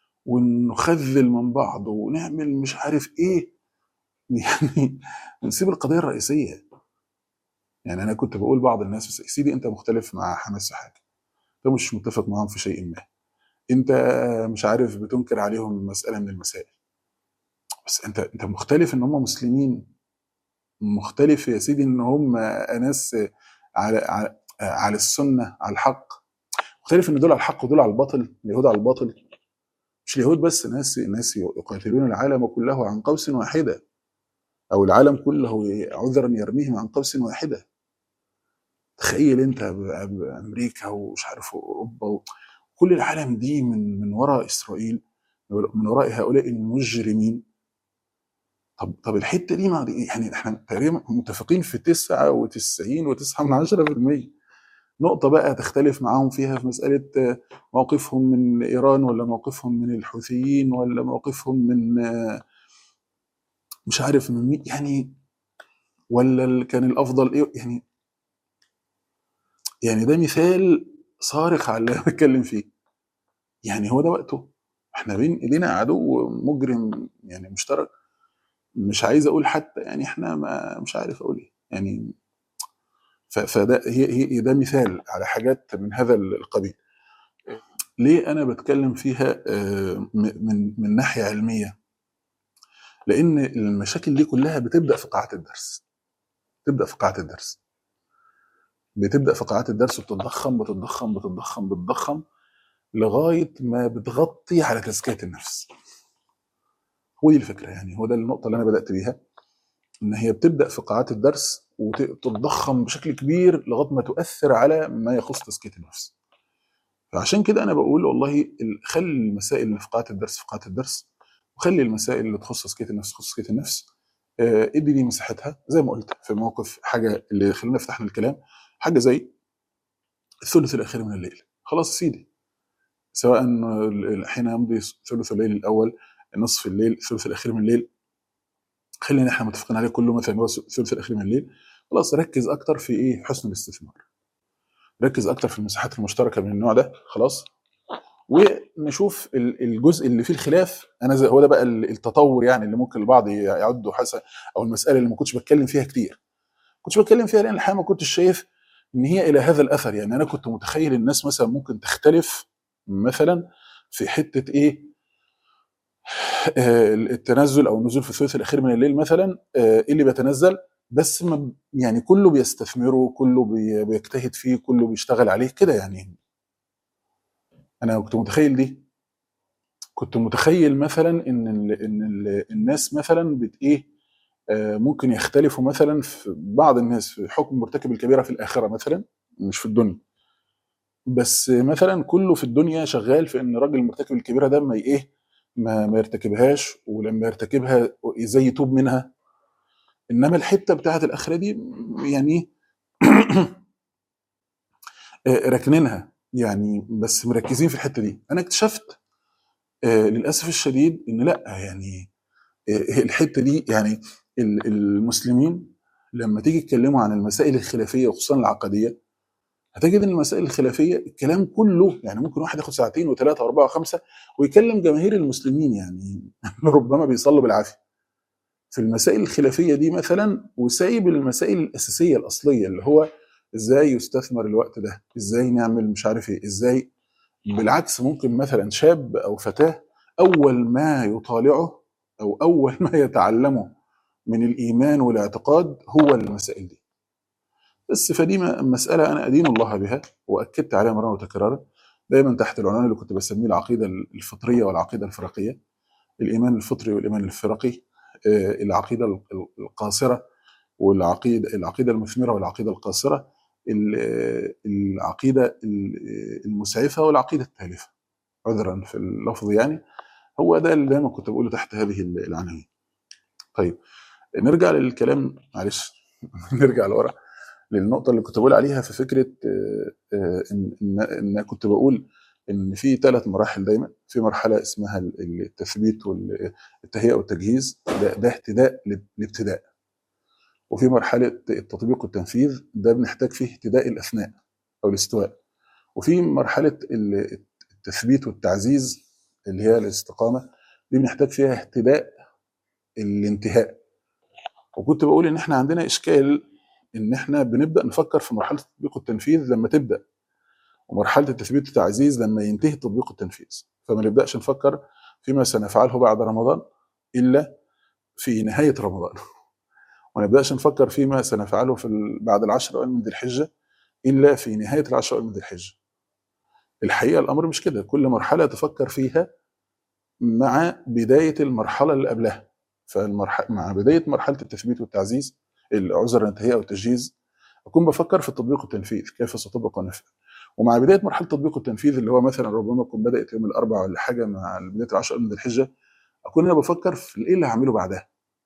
ونخذل من بعض ونعمل مش عارف ايه يعني ونسيب القضيه الرئيسيه يعني انا كنت بقول بعض الناس بس يا سيدي انت مختلف مع حماس في حاجه انت مش متفق معاهم في شيء ما انت مش عارف بتنكر عليهم مساله من المسائل بس انت انت مختلف ان هم مسلمين مختلف يا سيدي ان هم ناس على على, على السنه على الحق مختلف ان دول على الحق ودول على الباطل اليهود على الباطل مش اليهود بس ناس ناس يقاتلون العالم كله عن قوس واحده او العالم كله عذرا يرميهم عن قوس واحده تخيل انت ب- بامريكا ومش عارف اوروبا و- كل العالم دي من من وراء اسرائيل من وراء هؤلاء المجرمين طب طب الحته دي ما يعني احنا تقريبا متفقين في 99 و9 من 10% نقطه بقى تختلف معاهم فيها في مساله آه، موقفهم من ايران ولا موقفهم من الحوثيين ولا موقفهم من آه، مش عارف من مين يعني ولا ال- كان الافضل ايه يعني يعني ده مثال صارخ على اللي انا بتكلم فيه يعني هو ده وقته احنا بين ايدينا عدو مجرم يعني مشترك مش عايز اقول حتى يعني احنا ما مش عارف اقول ايه يعني ف- فده هي هي ده مثال على حاجات من هذا القبيل ليه انا بتكلم فيها آه، م- من من ناحيه علميه لان المشاكل دي كلها بتبدا في قاعات الدرس تبدا في قاعات الدرس بتبدا في قاعات الدرس وبتتضخم بتتضخم بتتضخم بتتضخم لغايه ما بتغطي على تزكيه النفس هو دي الفكره يعني هو ده النقطه اللي انا بدات بيها ان هي بتبدا في قاعات الدرس وتتضخم بشكل كبير لغايه ما تؤثر على ما يخص تزكيه النفس فعشان كده انا بقول والله ال- خلي المسائل اللي في قاعه الدرس في قاعه الدرس وخلي المسائل اللي تخص تزكيه النفس تخص تزكيه النفس آه، ادي دي مساحتها زي ما قلت في موقف حاجه اللي خلينا فتحنا الكلام حاجه زي الثلث الاخير من الليل خلاص يا سيدي سواء ال- حين يمضي ثلث الليل الاول نصف الليل الثلث الاخير من الليل خلينا احنا متفقين عليه كله مثلا هو الثلث الاخير من الليل خلاص ركز اكتر في ايه حسن الاستثمار ركز اكتر في المساحات المشتركه من النوع ده خلاص ونشوف ال- الجزء اللي فيه الخلاف انا زي هو ده بقى ال- التطور يعني اللي ممكن البعض يعده حسن او المساله اللي ما كنتش بتكلم فيها كتير كنتش بتكلم فيها لان الحقيقه ما كنتش شايف ان هي الى هذا الاثر يعني انا كنت متخيل الناس مثلا ممكن تختلف مثلا في حته ايه آه، التنزل او النزول في الثلث الاخير من الليل مثلا آه، ايه اللي بيتنزل بس ما يعني كله بيستثمره كله بي- بيجتهد فيه كله بيشتغل عليه كده يعني انا كنت متخيل دي كنت متخيل مثلا ان ال ان ال الناس مثلا بت ايه آه، ممكن يختلفوا مثلا في بعض الناس في حكم مرتكب الكبيره في الاخره مثلا مش في الدنيا بس مثلا كله في الدنيا شغال في ان راجل مرتكب الكبيره ده ما ايه ما, ما يرتكبهاش ولما يرتكبها ازاي يتوب منها انما الحته بتاعت الاخره دي يعني آه، راكنينها يعني بس مركزين في الحته دي انا اكتشفت آه، للاسف الشديد ان لا يعني آه، الحته دي يعني ال- المسلمين لما تيجي تكلموا عن المسائل الخلافيه وخصوصا العقديه هتجد ان المسائل الخلافيه الكلام كله يعني ممكن واحد ياخد ساعتين وثلاثه واربعه وخمسه ويكلم جماهير المسلمين يعني ربما بيصلوا بالعافيه في المسائل الخلافيه دي مثلا وسايب المسائل الاساسيه الاصليه اللي هو ازاي يستثمر الوقت ده ازاي نعمل مش عارف ايه ازاي بالعكس ممكن مثلا شاب او فتاه اول ما يطالعه او اول ما يتعلمه من الايمان والاعتقاد هو المسائل دي بس فدي م- مساله انا ادين الله بها واكدت عليها مرارا وتكرارا دايما تحت العنوان اللي كنت بسميه العقيده الفطريه والعقيده الفرقيه الايمان الفطري والايمان الفرقي آه، العقيده ال- ال- القاصره والعقيده العقيده المثمره والعقيده القاصره ال- العقيده ال- المسعفه والعقيده التالفه عذرا في اللفظ يعني هو ده اللي دايما كنت بقوله تحت هذه العناوين طيب نرجع للكلام معلش نرجع لورا للنقطة اللي كنت بقول عليها في فكرة آه، آه، إن إن إن كنت بقول إن في ثلاث مراحل دايما في مرحلة اسمها ال- التثبيت والتهيئة والتجهيز ده, ده اهتداء لابتداء وفي مرحلة التطبيق والتنفيذ ده بنحتاج فيه اهتداء الأثناء أو الاستواء وفي مرحلة ال- التثبيت والتعزيز اللي هي الاستقامة دي بنحتاج فيها اهتداء الانتهاء وكنت بقول ان احنا عندنا اشكال ان احنا بنبدا نفكر في مرحله التطبيق والتنفيذ لما تبدا ومرحله التثبيت والتعزيز لما ينتهي التطبيق والتنفيذ فما نبداش نفكر فيما سنفعله بعد رمضان الا في نهايه رمضان وما نبداش نفكر فيما سنفعله في ال- بعد العشر ايام من ذي الحجه الا في نهايه العشر ايام من ذي الحجه الحقيقه الامر مش كده كل مرحله تفكر فيها مع بدايه المرحله اللي قبلها فالمرحله مع بدايه مرحله التثبيت والتعزيز العذر التهيئه والتجهيز اكون بفكر في التطبيق والتنفيذ كيف ساطبق ونفذ ومع بدايه مرحله التطبيق والتنفيذ اللي هو مثلا ربما تكون بدات يوم الاربعاء ولا حاجه مع بدايه العشر من ذي الحجه اكون انا بفكر في ايه اللي هعمله بعدها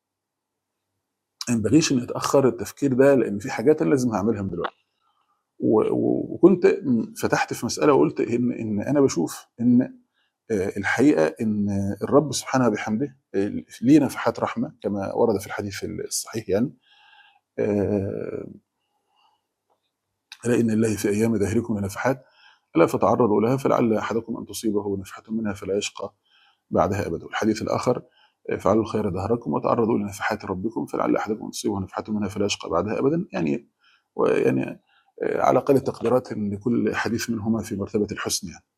ما ينبغيش ان يتاخر التفكير ده لان في حاجات انا لازم هعملها من دلوقتي و- و- وكنت م- فتحت في مساله وقلت ان ان انا بشوف ان آه، الحقيقه ان الرب سبحانه وبحمده آه، ليه نفحات رحمه كما ورد في الحديث الصحيح يعني آه، ألا إن الله في أيام دهركم لنفحات ألا فتعرضوا لها فلعل أحدكم أن تصيبه نفحة منها فلا يشقى بعدها أبدا والحديث الآخر آه، فعلوا الخير دهركم وتعرضوا لنفحات ربكم فلعل أحدكم أن تصيبه نفحة منها فلا يشقى بعدها أبدا يعني ويعني آه، على أقل التقديرات أن كل حديث منهما في مرتبة الحسن يعني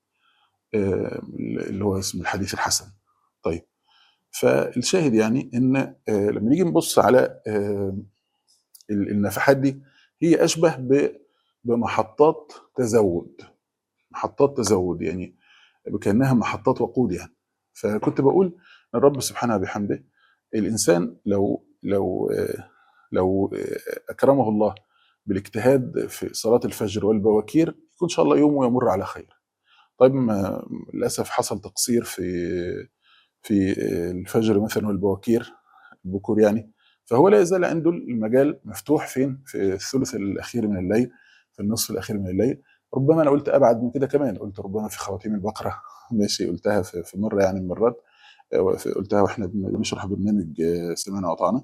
آه، اللي هو اسم الحديث الحسن طيب فالشاهد يعني ان آه، لما نيجي نبص على آه، ال- النفحات دي هي اشبه ب- بمحطات تزود محطات تزود يعني كانها محطات وقود يعني فكنت بقول ان الرب سبحانه وبحمده الانسان لو لو آه، لو آه، اكرمه الله بالاجتهاد في صلاه الفجر والبواكير يكون ان شاء الله يومه يمر على خير طيب ما للاسف حصل تقصير في في الفجر مثلا والبواكير البكور يعني فهو لا يزال عنده المجال مفتوح فين في الثلث الاخير من الليل في النصف الاخير من الليل ربما انا قلت ابعد من كده كمان قلت ربما في خواتيم البقره ماشي قلتها في في مره يعني من المرات آه، في- قلتها واحنا بن- بنشرح برنامج آه، سمعنا وأطعنا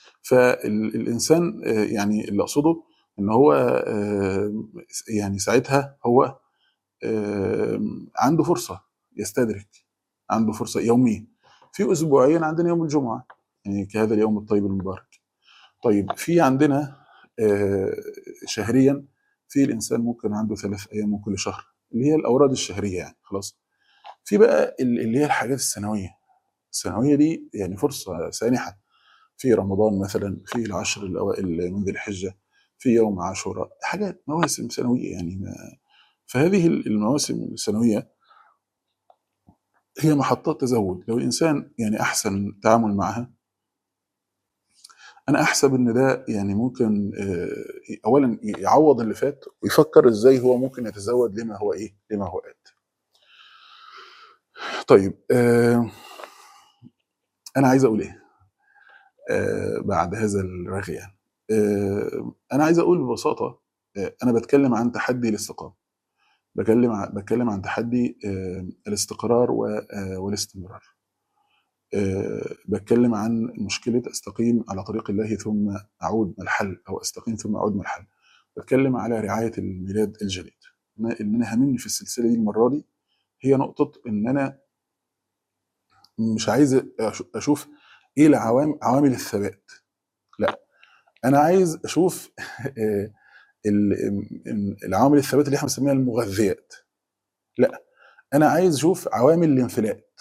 فالانسان آه، يعني اللي اقصده ان هو آه، يعني ساعتها هو آه، عنده فرصه يستدرك عنده فرصه يوميا في اسبوعيا عندنا يوم الجمعه يعني كهذا اليوم الطيب المبارك طيب في عندنا آه، شهريا في الانسان ممكن عنده ثلاث ايام من كل شهر اللي هي الاوراد الشهريه يعني خلاص في بقى ال- اللي هي الحاجات السنويه السنويه دي يعني فرصه سانحه في رمضان مثلا في العشر الاوائل من ذي الحجه في يوم عاشوراء حاجات مواسم سنويه يعني ما فهذه المواسم السنويه هي محطات تزود لو الانسان يعني احسن التعامل معها انا احسب ان ده يعني ممكن آه، اولا يعوض اللي فات ويفكر ازاي هو ممكن يتزود لما هو ايه لما هو ات طيب آه، انا عايز اقول ايه آه، بعد هذا الرغي يعني آه، انا عايز اقول ببساطه آه، انا بتكلم عن تحدي الاستقامه بتكلم عن بتكلم عن تحدي آه، الاستقرار و- آه، والاستمرار آه، بتكلم عن مشكله استقيم على طريق الله ثم اعود من الحل او استقيم ثم اعود من الحل بتكلم على رعايه الميلاد الجديد إن- ان انا هاممني في السلسله دي المره دي هي نقطه ان انا مش عايز أش- اشوف ايه العوامل عوامل الثبات لا انا عايز اشوف آه، ال- ال- العوامل الثبات اللي احنا بنسميها المغذيات لا انا عايز اشوف عوامل الانفلات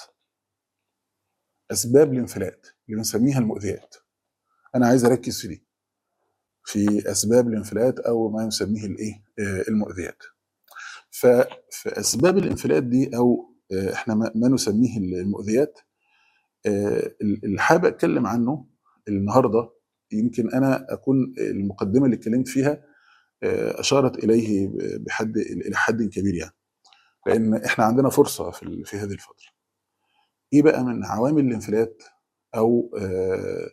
اسباب الانفلات اللي بنسميها المؤذيات انا عايز اركز في دي في اسباب الانفلات او ما يسميه الايه آه، المؤذيات ففي اسباب الانفلات دي او آه، احنا ما ما نسميه المؤذيات آه، اللي حابب اتكلم عنه النهارده يمكن انا اكون المقدمه اللي اتكلمت فيها آه، اشارت اليه بحد الى حد كبير يعني لان احنا عندنا فرصه في ال- في هذه الفتره ايه بقى من عوامل الانفلات او آه،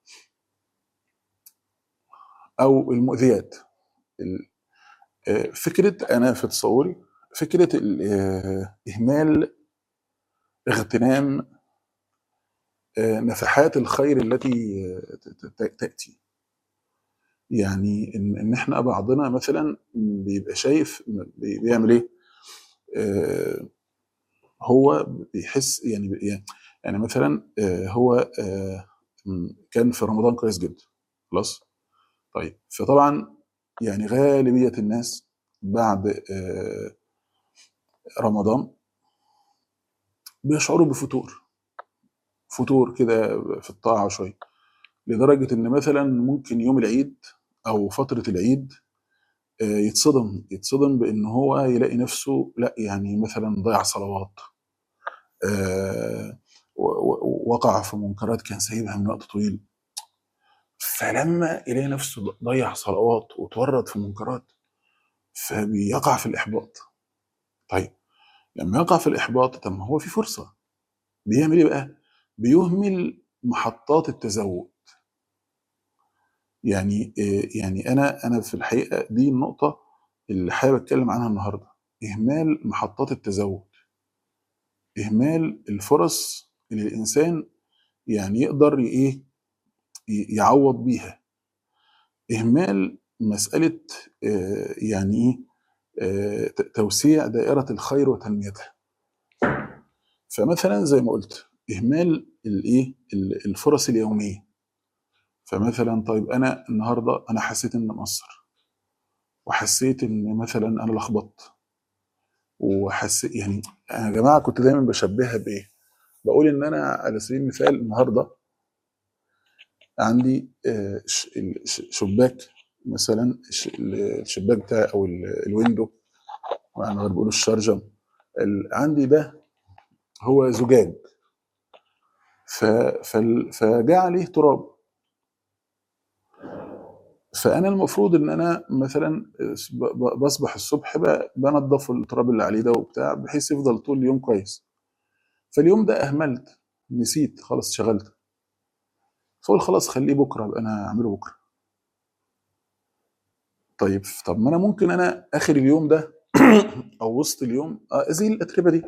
او المؤذيات ال- آه، فكره انا في تصوري فكره ال- آه، اهمال اغتنام آه، نفحات الخير التي آه، ت- ت- تاتي يعني ان ان احنا بعضنا مثلا بيبقى شايف بي- بيعمل ايه آه، هو بيحس يعني يعني يعني مثلا آه، هو آه، م، كان في رمضان كويس جدا خلاص طيب فطبعا يعني غالبية الناس بعد آه، رمضان بيشعروا بفتور فتور كده في الطاعة شوية لدرجة إن مثلا ممكن يوم العيد أو فترة العيد آه، يتصدم يتصدم بإن هو يلاقي نفسه لا يعني مثلا ضيع صلوات آه، و- و- وقع في منكرات كان سايبها من وقت طويل فلما يلاقي نفسه ضيع صلوات وتورط في منكرات فبيقع في الإحباط طيب لما يقع في الإحباط طب ما هو في فرصة بيعمل إيه بقى؟ بيهمل محطات التزود يعني إيه، يعني أنا أنا في الحقيقة دي النقطة اللي حابب أتكلم عنها النهاردة إهمال محطات التزود إهمال الفرص اللي الإنسان يعني يقدر ي- إيه ي- يعوض بيها إهمال مسألة آه، يعني إيه آه، ت- توسيع دائرة الخير وتنميتها فمثلا زي ما قلت إهمال الإيه ال- الفرص اليومية فمثلا طيب أنا النهاردة أنا حسيت إن مقصر وحسيت إن مثلا أنا لخبطت وحسيت يعني أنا يا جماعة كنت دايما بشبهها بإيه؟ بقول إن أنا على سبيل المثال النهاردة عندي آه، ش- ال- ش- شباك مثلا الش- الشباك بتاعي او ال- الويندو يعني غير بيقولوا الشرجم ال- عندي ده هو زجاج ف- فال- فجاء عليه تراب فانا المفروض ان انا مثلا ب- ب- بصبح الصبح ب- بنضف التراب اللي عليه ده وبتاع بحيث يفضل طول اليوم كويس فاليوم ده اهملت نسيت خلاص شغلت فقول خلاص خليه بكره يبقى انا اعمله بكره طيب طب ما انا ممكن انا اخر اليوم ده او وسط اليوم آه، ازيل الاتربه دي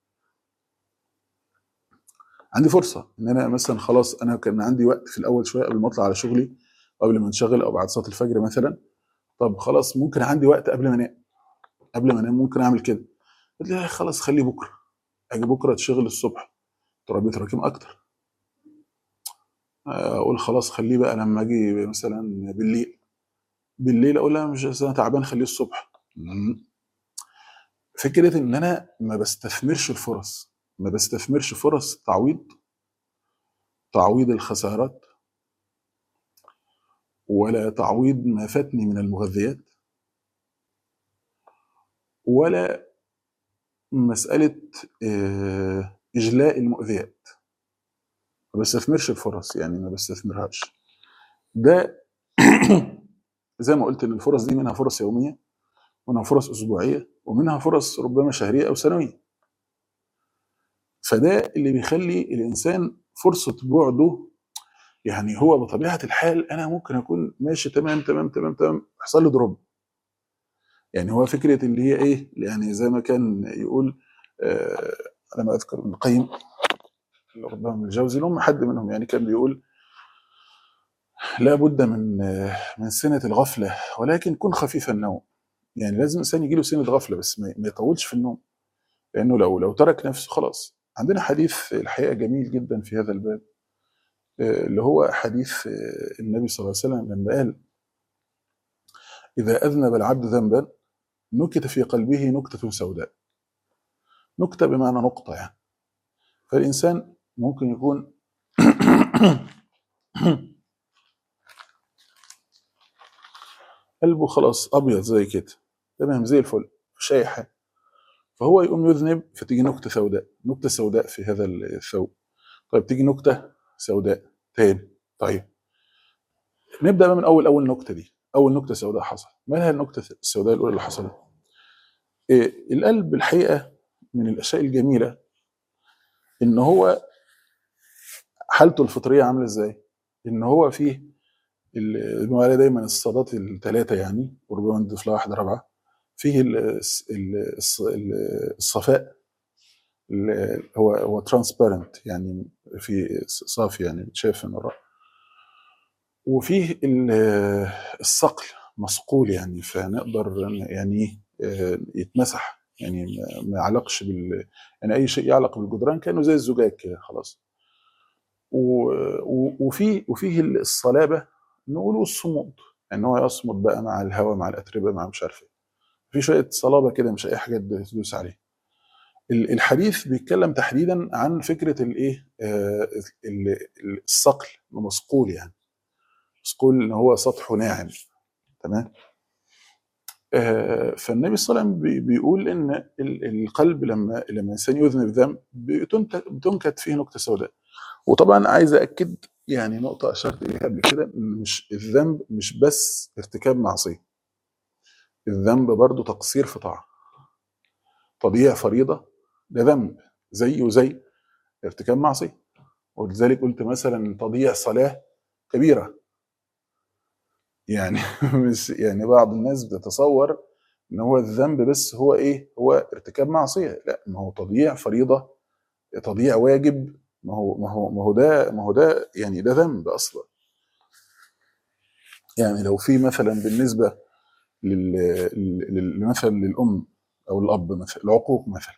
عندي فرصه ان انا مثلا خلاص انا كان عندي وقت في الاول شويه قبل ما اطلع على شغلي قبل ما انشغل او بعد صلاه الفجر مثلا طب خلاص ممكن عندي وقت قبل ما انام قبل ما انام ممكن اعمل كده قلت لي خلاص خليه بكره اجي بكره اتشغل الصبح تراب يتراكم اكتر آه، اقول خلاص خليه بقى لما اجي مثلا بالليل بالليل اقول لا مش انا تعبان خليه الصبح مم. فكره ان انا ما بستثمرش الفرص ما بستثمرش فرص تعويض تعويض الخسارات ولا تعويض ما فاتني من المغذيات ولا مسألة آه، إجلاء المؤذيات ما بستثمرش الفرص يعني ما بستثمرهاش ده زي ما قلت ان الفرص دي منها فرص يومية ومنها فرص أسبوعية ومنها فرص ربما شهرية أو سنوية فده اللي بيخلي الإنسان فرصة بعده يعني هو بطبيعة الحال أنا ممكن أكون ماشي تمام تمام تمام تمام يحصل لي دروب يعني هو فكرة اللي هي إيه يعني زي ما كان يقول آه أنا ما أذكر ابن القيم اللي ربما من الجوزي لهم حد منهم يعني كان بيقول لا بد من آه، من سنة الغفلة ولكن كن خفيف النوم يعني لازم الإنسان يجي له سنة غفلة بس ما ما يطولش في النوم لأنه لو لو ترك نفسه خلاص عندنا حديث الحقيقة جميل جدا في هذا الباب آه، اللي هو حديث آه، النبي صلى الله عليه وسلم لما قال إذا أذنب العبد ذنبا نكت في قلبه نكتة سوداء نكتة بمعنى نقطة يعني فالإنسان ممكن يكون قلبه خلاص ابيض زي كده تمام زي الفل مش اي حاجه فهو يقوم يذنب فتيجي نكته سوداء نكته سوداء في هذا الثوب طيب تيجي نكته سوداء تاني طيب نبدا بقى من اول اول نكته دي اول نكته سوداء حصل ما هي النكته السوداء الاولى اللي حصلت إيه القلب الحقيقه من الاشياء الجميله ان هو حالته الفطريه عامله ازاي ان هو فيه ال- بنقول عليه دايما الصادات الثلاثه يعني وربما نضيف لها واحده رابعه فيه ال- الس- ال- الص- ال- الصفاء ال- هو هو ترانسبيرنت يعني في صافي يعني شايف من وراء وفيه ال- الصقل مصقول يعني فنقدر ن- يعني آه، يتمسح يعني ما- ما يعلقش بال يعني اي شيء يعلق بالجدران كانه زي الزجاج كده خلاص و- و- وفيه وفيه الصلابه نقوله الصمود ان هو يصمد بقى مع الهواء مع الاتربه مع مش عارف ايه في شويه صلابه كده مش اي حاجه تدوس عليه ال- الحديث بيتكلم تحديدا عن فكره الايه آه، ال- ال- الصقل المصقول يعني مسقول ان هو سطحه ناعم تمام آه، فالنبي صلى الله عليه وسلم بي- بيقول ان ال- القلب لما لما الانسان يذنب ذنب بتنت- بتنكت فيه نكته سوداء وطبعا عايز اكد يعني نقطه اشرت اليها قبل كده ان مش الذنب مش بس ارتكاب معصيه الذنب برضه تقصير في طاعه تضييع فريضه ده ذنب زيه زي ارتكاب معصيه ولذلك قلت مثلا تضييع صلاه كبيره يعني مش يعني بعض الناس بتتصور ان هو الذنب بس هو ايه هو ارتكاب معصيه لا ما هو تضييع فريضه تضييع واجب ما هو ما هو ما هو ده ما هو ده يعني ده ذنب اصلا يعني لو في مثلا بالنسبه لل لل- مثلا للام او الاب مثلا العقوق مثلا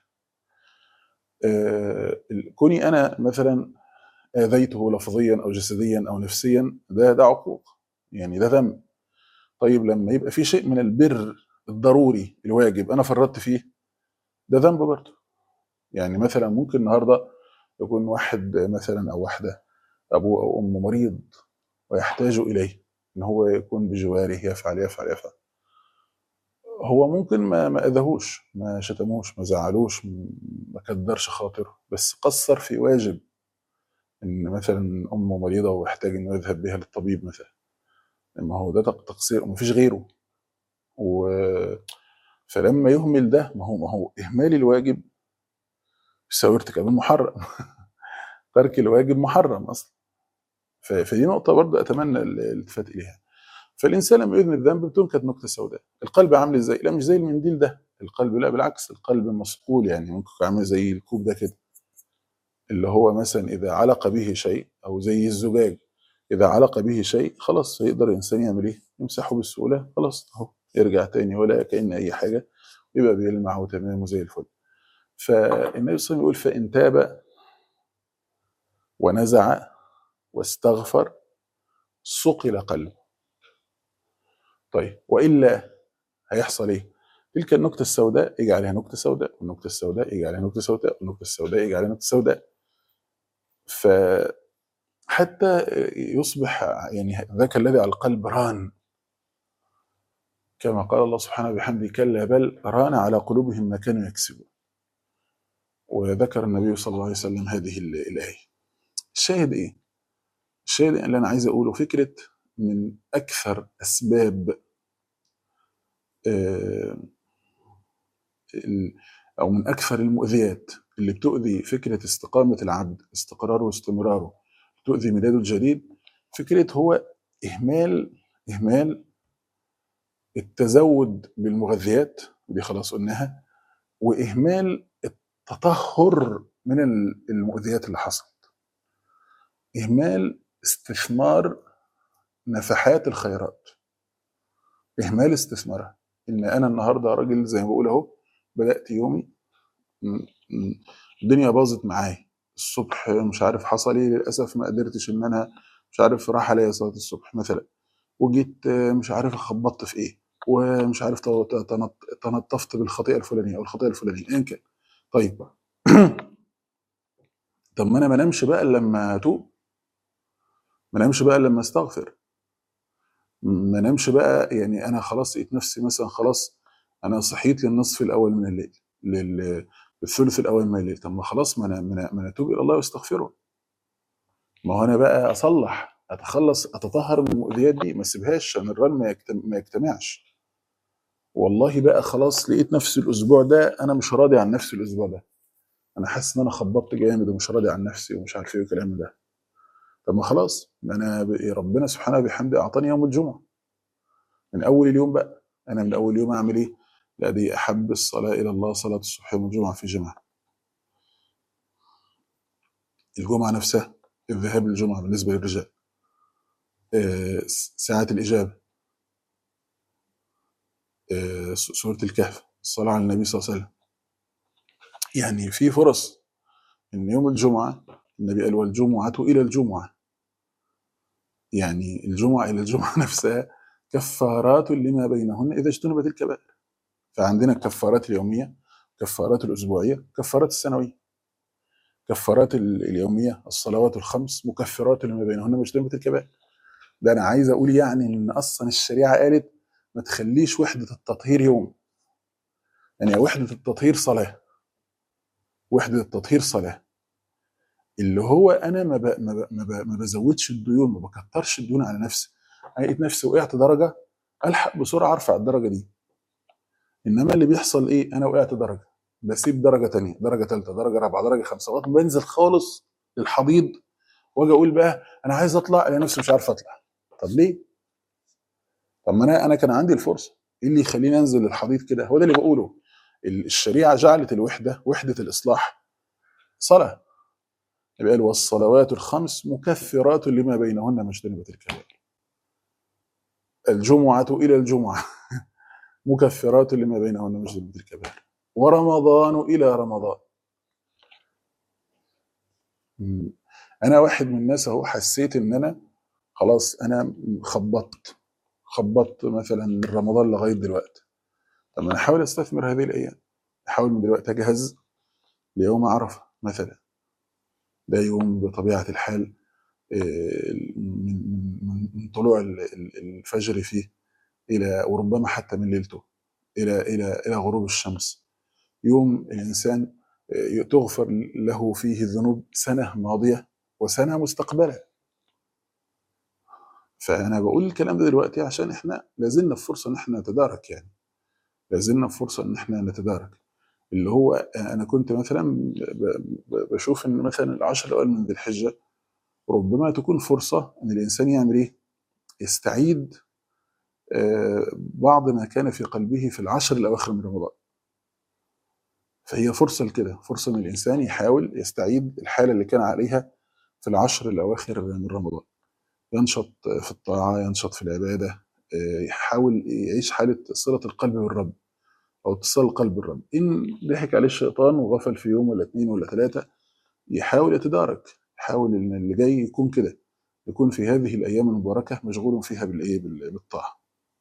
آه، كوني انا مثلا اذيته لفظيا او جسديا او نفسيا ده ده عقوق يعني ده ذنب طيب لما يبقى في شيء من البر الضروري الواجب انا فرطت فيه ده ذنب برضه يعني مثلا ممكن النهارده يكون واحد مثلا او واحده ابوه او امه مريض ويحتاج اليه ان هو يكون بجواره يفعل يفعل يفعل هو ممكن ما ما اذاهوش ما شتموش ما زعلوش م- ما كدرش خاطره بس قصر في واجب ان مثلا امه مريضه ويحتاج انه يذهب بها للطبيب مثلا ما هو ده تق- تقصير ومفيش غيره و فلما يهمل ده ما هو ما هو اهمال الواجب يساوي ارتكاب المحرم ترك الواجب محرم اصلا ف- فدي نقطه برضه اتمنى ال- الالتفات اليها فالانسان لما يذنب ذنب بتنكت نكته سوداء القلب عامل ازاي لا مش زي المنديل ده القلب لا بالعكس القلب مسقول يعني ممكن يكون عامل زي الكوب ده كده اللي هو مثلا اذا علق به شيء او زي الزجاج اذا علق به شيء خلاص يقدر الانسان يعمل ايه يمسحه بسهوله خلاص اهو يرجع تاني ولا كأن اي حاجه يبقى بيلمع وتمام وزي الفل فالنبي صلى الله عليه وسلم يقول فان تاب ونزع واستغفر صقل قلبه طيب والا هيحصل ايه؟ تلك النكته السوداء يجي عليها نكته سوداء والنكته السوداء يجي عليها نكته سوداء والنكته السوداء يجي عليها نكته سوداء فحتى يصبح يعني ذاك الذي على القلب ران كما قال الله سبحانه وبحمده كلا بل ران على قلوبهم ما كانوا يكسبون وذكر النبي صلى الله عليه وسلم هذه ال- الآية الشاهد إيه؟ الشاهد اللي أنا عايز أقوله فكرة من أكثر أسباب آه، ال- أو من أكثر المؤذيات اللي بتؤذي فكرة استقامة العبد استقراره واستمراره تؤذي ميلاده الجديد فكرة هو إهمال إهمال التزود بالمغذيات ودي خلاص قلناها وإهمال التطهر من ال- المؤذيات اللي حصلت إهمال استثمار نفحات الخيرات إهمال استثمارها إن أنا النهاردة راجل زي ما بقول أهو بدأت يومي م- م- الدنيا باظت معايا الصبح مش عارف حصل ايه للاسف ما قدرتش ان انا مش عارف راح عليا صلاه الصبح مثلا وجيت آه، مش عارف خبطت في ايه ومش عارف ت- ت- تنط- تنطفت بالخطيئه الفلانيه او الخطيئه الفلانيه ايا كان طيب طب ما انا ما انامش بقى إلا لما اتوب ما انامش بقى إلا لما استغفر ما نامش بقى يعني انا خلاص لقيت نفسي مثلا خلاص انا صحيت للنصف الاول من الليل لل- للثلث الاول من الليل طب ما خلاص ما انا ما انا ما أنا اتوب الى الله واستغفره ما هو انا بقى اصلح اتخلص اتطهر من المؤذيات دي ما اسيبهاش عشان الرن ما يجتم- ما يجتمعش والله بقى خلاص لقيت نفسي الاسبوع ده انا مش راضي عن نفسي الاسبوع ده انا حاسس ان انا خبطت جامد ومش راضي عن نفسي ومش عارف ايه والكلام ده طب ما خلاص ما انا ب- ربنا سبحانه وبحمده اعطاني يوم الجمعه من اول اليوم بقى انا من اول يوم اعمل ايه؟ لا دي احب الصلاه الى الله صلاه الصبح يوم الجمعه في جماعه الجمعه نفسها الذهاب للجمعه بالنسبه للرجال آه، ساعه الاجابه آه، سوره الكهف الصلاه على النبي صلى الله عليه وسلم يعني في فرص ان يوم الجمعه النبي قال والجمعه الى الجمعه يعني الجمعه الى الجمعه نفسها كفارات لما بينهن اذا اجتنبت الكبائر فعندنا الكفارات اليوميه كفارات الاسبوعيه كفارات السنويه كفارات ال- اليوميه الصلوات الخمس مكفرات لما بينهن مجتنبة الكبائر ده انا عايز اقول يعني ان اصلا الشريعه قالت ما تخليش وحده التطهير يوم يعني وحده التطهير صلاه وحده التطهير صلاه اللي هو انا ما ب... ما, ب... ما, ب... ما بزودش الديون ما بكترش الديون على نفسي انا لقيت نفسي وقعت درجه الحق بسرعه ارفع الدرجه دي انما اللي بيحصل ايه انا وقعت درجه بسيب درجه تانية درجه ثالثه درجه رابعه درجه خمسه لغايه ما بنزل خالص للحضيض واجي اقول بقى انا عايز اطلع الاقي نفسي مش عارف اطلع طب ليه؟ طب ما انا انا كان عندي الفرصه ايه اللي يخليني انزل للحضيض كده هو ده اللي بقوله ال- الشريعه جعلت الوحده وحده الاصلاح صلاه يبقى قال والصلوات الخمس مكفرات لما بينهن مجتنبة الكبائر الجمعة إلى الجمعة مكفرات لما بينهن مجتنبة الكبائر ورمضان إلى رمضان مم. أنا واحد من الناس أهو حسيت إن أنا خلاص أنا خبطت خبطت مثلا من رمضان لغاية دلوقتي طب ما أنا أحاول أستثمر هذه الأيام أحاول من دلوقتي أجهز ليوم عرفة مثلا ده يوم بطبيعة الحال آه، من من من طلوع ال- ال- الفجر فيه الى وربما حتى من ليلته الى الى الى غروب الشمس يوم الانسان آه، تغفر له فيه الذنوب سنه ماضيه وسنه مستقبله فانا بقول الكلام ده دلوقتي عشان احنا لازلنا في فرصه ان احنا نتدارك يعني لازلنا في فرصه ان احنا نتدارك اللي هو آه، انا كنت مثلا ب- ب- بشوف ان مثلا العشر الاوائل من ذي الحجه ربما تكون فرصه ان الانسان يعمل ايه؟ يستعيد آه، بعض ما كان في قلبه في العشر الاواخر من رمضان فهي فرصه لكده فرصه ان الانسان يحاول يستعيد الحاله اللي كان عليها في العشر الاواخر من رمضان ينشط في الطاعه ينشط في العباده آه، يحاول يعيش حاله صله القلب بالرب او اتصال القلب بالرب ان ضحك عليه الشيطان وغفل في يوم ولا اثنين ولا ثلاثه يحاول يتدارك يحاول ان اللي جاي يكون كده يكون في هذه الايام المباركه مشغول فيها بالايه بال- بالطاعه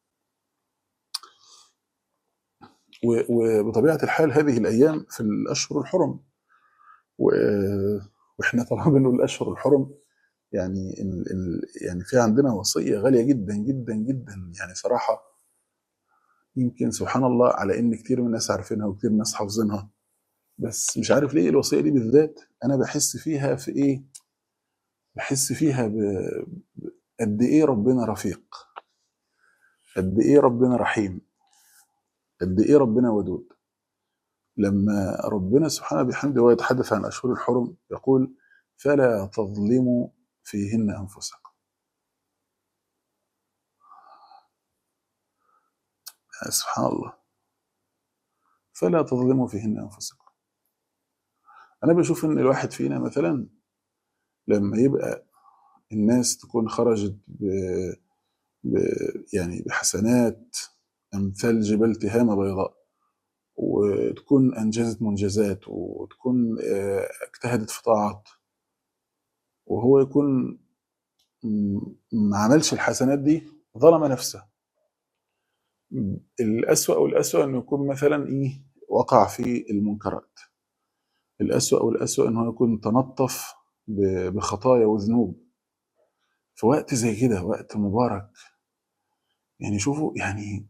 و- وبطبيعه الحال هذه الايام في الاشهر الحرم و- واحنا طبعا بنقول الاشهر الحرم يعني ال ال يعني في عندنا وصيه غاليه جدا جدا جدا يعني صراحه يمكن سبحان الله على ان كتير من الناس عارفينها وكتير من الناس حافظينها بس مش عارف ليه الوصيه دي بالذات انا بحس فيها في ايه بحس فيها ب- قد ايه ربنا رفيق قد ايه ربنا رحيم قد ايه ربنا ودود لما ربنا سبحانه بحمده وهو يتحدث عن اشهر الحرم يقول فلا تظلموا فيهن انفسكم يعني سبحان الله فلا تظلموا فيهن انفسكم انا بشوف ان الواحد فينا مثلا لما يبقى الناس تكون خرجت ب... ب... يعني بحسنات امثال جبال تهامه بيضاء وتكون انجزت منجزات وتكون آه، اجتهدت في طاعات وهو يكون م- ما عملش الحسنات دي ظلم نفسه الأسوأ والأسوأ إنه يكون مثلا إيه وقع في المنكرات الأسوأ والأسوأ إنه يكون تنطف ب- بخطايا وذنوب في وقت زي كده وقت مبارك يعني شوفوا يعني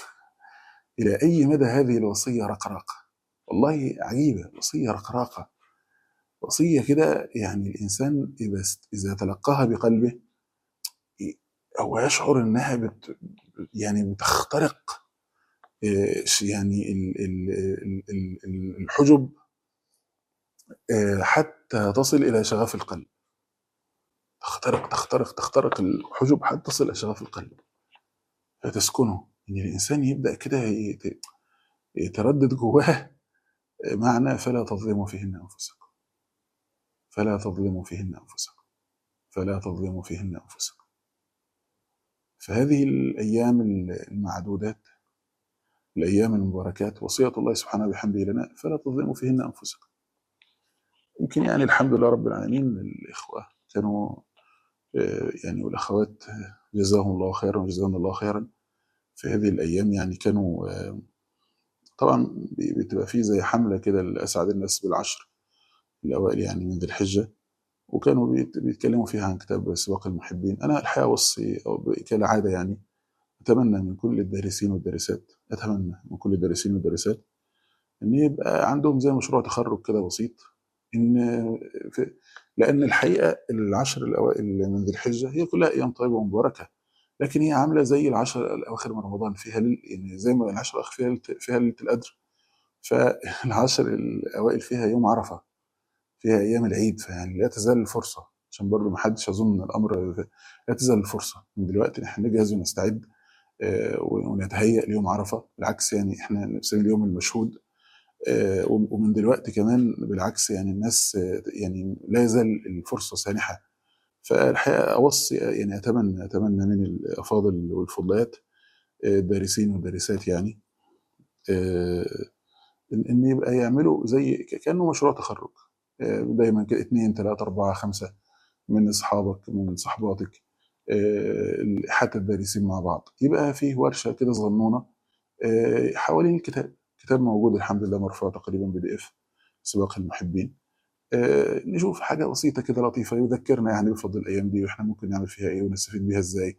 إلى أي مدى هذه الوصية رقراقة والله عجيبة وصية رقراقة وصية كده يعني الإنسان إذا است- إذا تلقاها بقلبه هو يشعر إنها بت يعني بتخترق آه، ش- يعني ال- ال- ال- ال- ال- الحجب آه، حتى تصل إلى شغف القلب تخترق تخترق تخترق الحجب حتى تصل إلى شغف القلب فتسكنه إن الإنسان يبدأ كده يت- يتردد جواه معنى فلا تظلموا فيهن أنفسكم فلا تظلموا فيهن أنفسكم فلا تظلموا فيهن أنفسكم فهذه الأيام المعدودات الأيام المباركات وصية الله سبحانه بحمده لنا فلا تظلموا فيهن أنفسكم يمكن يعني الحمد لله رب العالمين الإخوة كانوا آه، يعني والأخوات آه، جزاهم الله خيرا وجزاهم الله خيرا في هذه الأيام يعني كانوا آه، طبعا بي- بتبقى فيه زي حملة كده لأسعد الناس بالعشر الأوائل يعني من ذي الحجة وكانوا بيت- بيتكلموا فيها عن كتاب سباق المحبين أنا الحقيقة أوصي أو ب- كالعادة يعني أتمنى من كل الدارسين والدارسات أتمنى من كل الدارسين والدارسات إن يبقى عندهم زي مشروع تخرج كده بسيط إن في لأن الحقيقة العشر الأوائل من ذي الحجة هي كلها أيام طيبة ومباركة لكن هي عاملة زي العشر الأواخر من رمضان فيها ليل يعني زي ما العشر الأواخر فيها ليلة- فيها ليلة القدر فالعشر الأوائل فيها يوم عرفة فيها أيام العيد فيعني لا تزال الفرصة عشان برضه ما حدش يظن الأمر لا تزال الفرصة من دلوقتي إحنا نجهز ونستعد آه، ونتهيأ ليوم عرفة بالعكس يعني إحنا نفسنا اليوم المشهود آه، ومن دلوقتي كمان بالعكس يعني الناس آه، يعني لا يزال الفرصة سانحة فالحقيقة أوصي يعني أتمنى أتمنى من الأفاضل والفضليات آه، الدارسين والدارسات يعني آه، إن إن يبقى يعملوا زي ك- كأنه مشروع تخرج آه، دايما كده اتنين تلاتة أربعة خمسة من أصحابك من صحباتك آه، حتى الدارسين مع بعض يبقى فيه ورشة كده صغنونة آه، حوالين الكتاب كتاب موجود الحمد لله مرفوع تقريبا بي دي اف سباق المحبين آه، نشوف حاجة بسيطة كده لطيفة يذكرنا يعني بفضل الأيام دي وإحنا ممكن نعمل فيها إيه ونستفيد بيها إزاي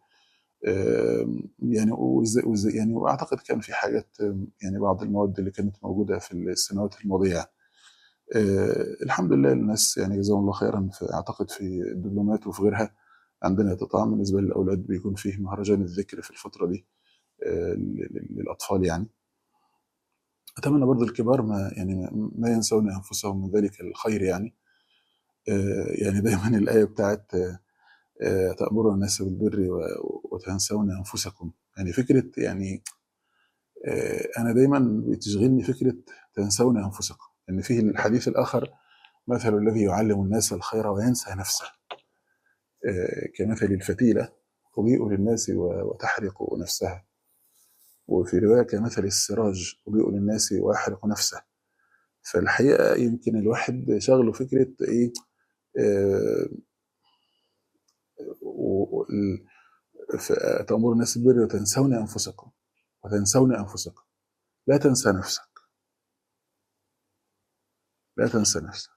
آم، يعني وإزاي وإزاي يعني وأعتقد كان في حاجات آم، يعني بعض المواد اللي كانت موجودة في السنوات الماضية آه، الحمد لله الناس يعني جزاهم الله خيرا في أعتقد في الدبلومات وفي غيرها عندنا تطعم بالنسبة للأولاد بيكون فيه مهرجان الذكر في الفترة دي آه، لل- للأطفال يعني أتمنى برضو الكبار ما يعني ما ما ينسون أنفسهم من ذلك الخير يعني آه، يعني دايما الآية بتاعت آه، آه، تأمرون الناس بالبر و- وتنسون أنفسكم يعني فكرة يعني آه، أنا دايما بتشغلني فكرة تنسون أنفسكم يعني فيه الحديث الآخر مثل الذي يعلم الناس الخير وينسى نفسه آه، كمثل الفتيلة تضيء للناس و- وتحرق نفسها وفي رواية كمثل السراج تضيء للناس ويحرق نفسه فالحقيقة يمكن الواحد شغله فكرة إيه آه، و- ال- ف- تأمر الناس بالبر وتنسون أنفسكم وتنسون أنفسكم لا تنسى نفسك لا تنسى نفسك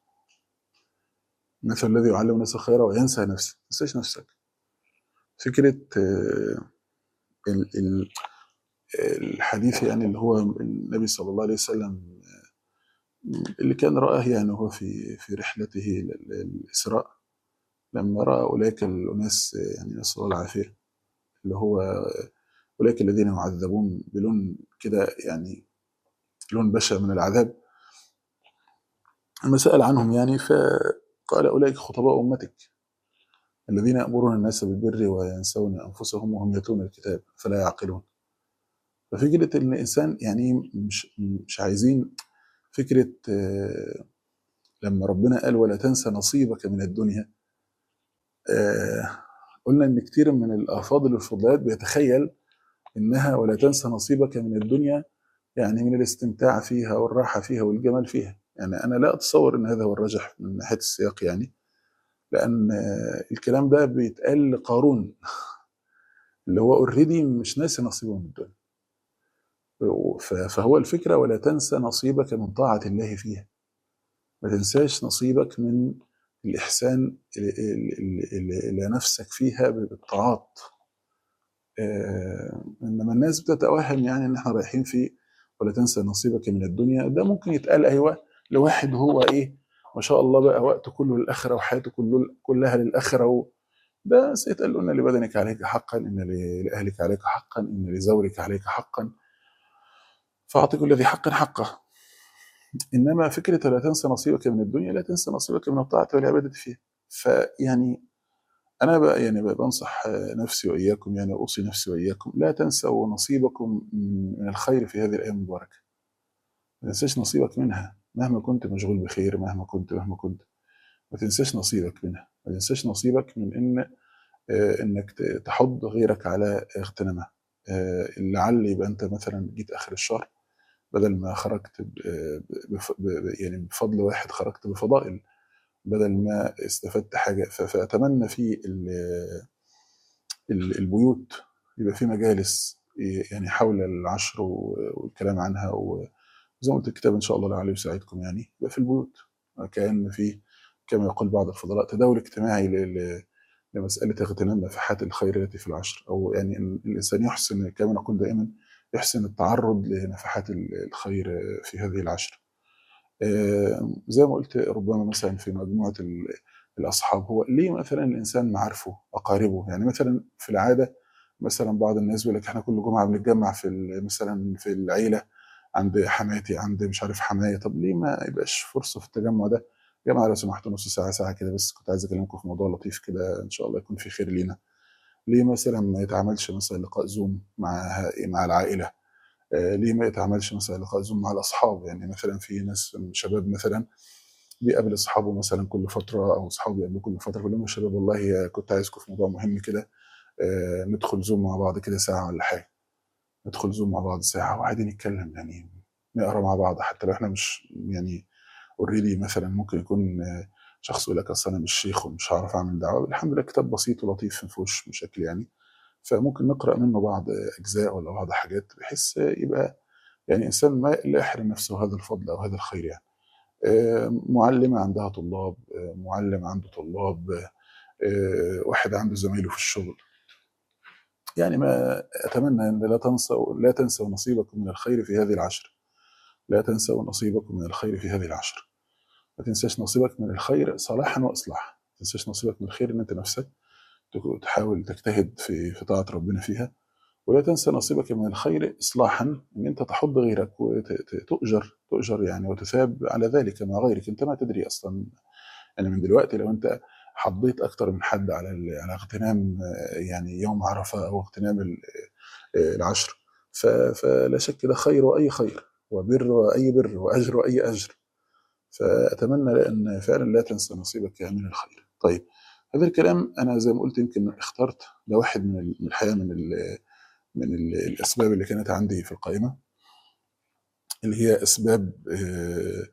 مثل الذي يعلم الناس الخير وينسى نفسه ما تنساش نفسك فكرة آه، ال- ال- الحديث يعني اللي هو النبي صلى الله عليه وسلم اللي كان رآه يعني هو في في رحلته ال- ال- الإسراء لما رأى أولئك الأناس يعني نسأل الله العافية اللي هو أولئك الذين يعذبون بلون كده يعني لون بشع من العذاب لما سأل عنهم يعني فقال أولئك خطباء أمتك الذين يأمرون الناس بالبر وينسون أنفسهم وهم يتلون الكتاب فلا يعقلون ففكرة إن الإنسان يعني مش مش عايزين فكرة آه، لما ربنا قال ولا تنسى نصيبك من الدنيا آه، قلنا إن كتير من الأفاضل والفضلات بيتخيل إنها ولا تنسى نصيبك من الدنيا يعني من الاستمتاع فيها والراحة فيها والجمال فيها يعني أنا لا أتصور إن هذا هو الراجح من ناحية السياق يعني لأن آه، الكلام ده بيتقال لقارون اللي هو اوريدي مش ناسي نصيبه من الدنيا ف- فهو الفكرة ولا تنسى نصيبك من طاعة الله فيها ما تنساش نصيبك من الإحسان إلى إلى- إلى إلى نفسك فيها بالطاعات آه، انما الناس بتتوهم يعني ان احنا رايحين في ولا تنسى نصيبك من الدنيا ده ممكن يتقال ايوه لواحد هو ايه ما شاء الله بقى وقته كله للاخره وحياته كله كلها للاخره و... ده سيتقال ان لبدنك عليك حقا ان ل- لاهلك عليك حقا ان لزوجك عليك حقا فاعطي كل ذي حق حقه انما فكره لا تنسى نصيبك من الدنيا لا تنسى نصيبك من الطاعه والعباده فيها فيعني انا بقى يعني بقى بنصح آه، نفسي واياكم يعني اوصي نفسي واياكم لا تنسوا نصيبكم من من الخير في هذه الايام المباركه ما تنساش نصيبك منها مهما كنت مشغول بخير مهما كنت مهما كنت ما تنساش نصيبك منها ما تنساش نصيبك من ان آه، انك ت- تحض غيرك على اغتنامها آه، لعل يبقى انت مثلا جيت اخر الشهر بدل ما خرجت ب- بف- ب- يعني بفضل واحد خرجت بفضائل بدل ما استفدت حاجه ف- فاتمنى في ال- ال- البيوت يبقى في مجالس يعني حول العشر و- والكلام عنها وزي ما قلت الكتاب ان شاء الله لعله يساعدكم يعني يبقى في البيوت كان في كما يقول بعض الفضلاء تداول اجتماعي ل- ل- لمساله اغتنام نفحات الخير التي في العشر او يعني إن الانسان يحسن كما نقول دائما يحسن التعرض لنفحات ال- الخير في هذه العشر آه، زي ما قلت ربما مثلا في مجموعه ال- الاصحاب هو ليه مثلا الانسان معارفه اقاربه يعني مثلا في العاده مثلا بعض الناس بيقول لك احنا كل جمعه بنتجمع في ال- مثلا في العيله عند حماتي عند مش عارف حمايه طب ليه ما يبقاش فرصه في التجمع ده يا جماعه لو سمحتوا نص ساعه ساعه كده بس كنت عايز اكلمكم في موضوع لطيف كده ان شاء الله يكون في خير لينا ليه مثلا ما يتعملش مثلا لقاء زوم مع مع العائله آه، ليه ما يتعملش مثلا لقاء زوم مع الاصحاب يعني مثلا في ناس شباب مثلا بيقابل اصحابه مثلا كل فتره او اصحابه بيقابلوه كل فتره يقول لهم يا شباب والله كنت عايزكم في موضوع مهم كده آه، ندخل زوم مع بعض كده ساعه ولا حاجه ندخل زوم مع بعض ساعه وقاعدين نتكلم يعني نقرا مع بعض حتى لو احنا مش يعني اوريدي مثلا ممكن يكون آه، شخص يقول لك اصل انا مش شيخ ومش هعرف اعمل دعوه الحمد لله كتاب بسيط ولطيف ما فيهوش مشاكل يعني فممكن نقرا منه بعض اجزاء ولا بعض حاجات بحيث يبقى يعني انسان ما لا يحرم نفسه هذا الفضل او هذا الخير يعني آه، معلمه عندها طلاب آه، معلم عنده طلاب آه، واحد عنده زمايله في الشغل يعني ما اتمنى ان لا تنسوا لا تنسوا نصيبكم من الخير في هذه العشر لا تنسوا نصيبكم من الخير في هذه العشر ما تنساش نصيبك من الخير صلاحا واصلاحا ما تنساش نصيبك من الخير ان انت نفسك تك- تحاول تجتهد في في طاعه ربنا فيها ولا تنسى نصيبك من الخير اصلاحا ان انت تحض غيرك وتؤجر تؤجر يعني وتثاب على ذلك مع غيرك انت ما تدري اصلا يعني من دلوقتي لو انت حضيت اكتر من حد على ال- على اغتنام آه، يعني يوم عرفه او اغتنام ال- آه، العشر ف- فلا شك ده خير واي خير وبر واي بر واجر واي اجر فاتمنى ان فعلا لا تنسى نصيبك من الخير. طيب هذا الكلام انا زي ما قلت يمكن اخترت ده واحد من ال- من الحقيقه من ال من ال الاسباب اللي كانت عندي في القائمه اللي هي اسباب آه،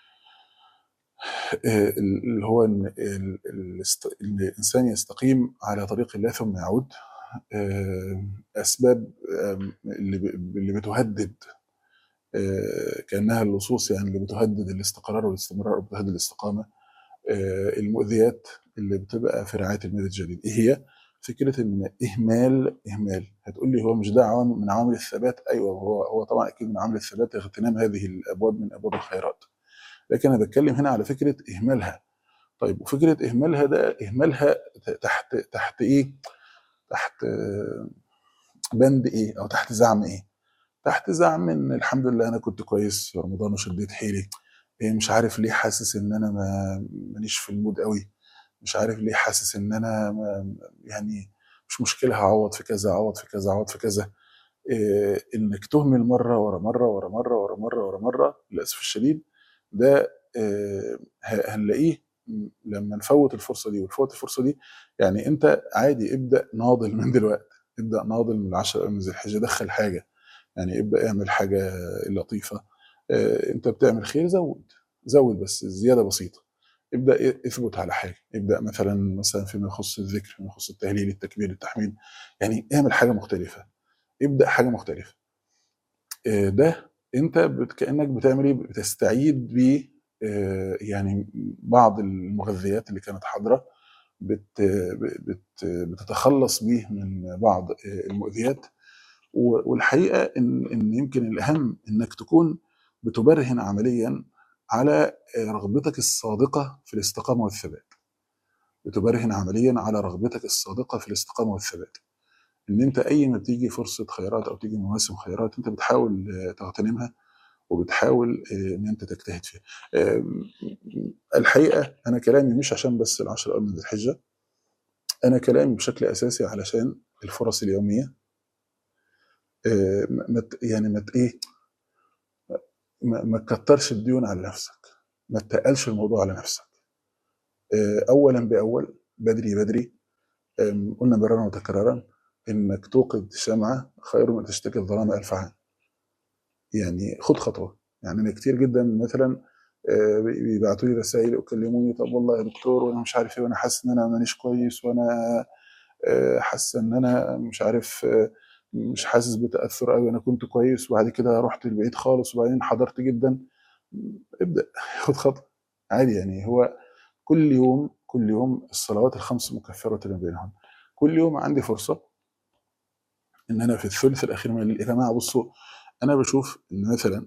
آه، اللي هو ان ال- الاست- إن الانسان يستقيم على طريق الله ثم يعود آه، اسباب آم، اللي ب- اللي بتهدد آه، كانها اللصوص يعني اللي بتهدد الاستقرار والاستمرار او بتهدد الاستقامه آه، المؤذيات اللي بتبقى في رعايه الميلاد الجديد ايه هي؟ فكره ان اهمال اهمال هتقول لي هو مش ده عوامل من عوامل الثبات ايوه هو هو طبعا اكيد من عوامل الثبات اغتنام هذه الابواب من ابواب الخيرات لكن انا بتكلم هنا على فكره اهمالها طيب وفكره اهمالها ده اهمالها تحت تحت ايه؟ تحت آه، بند ايه او تحت زعم ايه؟ تحت زعم ان الحمد لله انا كنت كويس في رمضان وشديت حيلي إيه مش عارف ليه حاسس ان انا ما مانيش في المود قوي مش عارف ليه حاسس ان انا ما يعني مش مشكله هعوض في كذا اعوض في كذا اعوض في كذا إيه انك تهمل مره ورا مره ورا مره ورا مره ورا مره للاسف الشديد ده إيه ه- هنلاقيه م- لما نفوت الفرصه دي ونفوت الفرصه دي يعني انت عادي ابدا ناضل من دلوقتي ابدا ناضل من العشر ايام من ذي الحجه دخل حاجه يعني ابدا اعمل حاجه لطيفه آه، انت بتعمل خير زود زود بس زياده بسيطه ابدا اثبت على حاجه ابدا مثلا مثلا فيما يخص الذكر فيما يخص التهليل التكبير التحميد يعني اعمل حاجه مختلفه ابدا حاجه مختلفه آه، ده انت بت- كانك بتعمل ايه بتستعيد ب آه، يعني بعض المغذيات اللي كانت حاضره بت بت بتتخلص بيه من بعض المؤذيات و- والحقيقه ان ان يمكن الاهم انك تكون بتبرهن عمليا على رغبتك الصادقه في الاستقامه والثبات بتبرهن عمليا على رغبتك الصادقه في الاستقامه والثبات ان انت اي ما بتيجي فرصه خيرات او تيجي مواسم خيرات انت بتحاول آه، تغتنمها وبتحاول آه، ان انت تجتهد فيها آم، الحقيقه انا كلامي مش عشان بس العشر الاول من ذي الحجه انا كلامي بشكل اساسي علشان الفرص اليوميه آه، ما ما ت- يعني ما ت- ايه ما ما تكترش الديون على نفسك ما تقلش الموضوع على نفسك آه، اولا باول بدري بدري آم، قلنا مرارا وتكرارا انك توقد شمعه خير من تشتكي الظلام الف عام يعني خد خطوه يعني انا كتير جدا مثلا آه، بيبعتوا لي رسائل يكلموني طب والله يا دكتور وانا مش عارف ايه وانا حاسس ان انا مانيش كويس وانا آه، حاسه ان انا مش عارف آه، مش حاسس بتاثر قوي انا كنت كويس وبعد كده رحت البعيد خالص وبعدين حضرت جدا ابدا خد خطوه عادي يعني هو كل يوم كل يوم الصلوات الخمس مكفرة لما بينهن كل يوم عندي فرصه ان انا في الثلث الاخير من الليل يا جماعه بصوا انا بشوف ان مثلا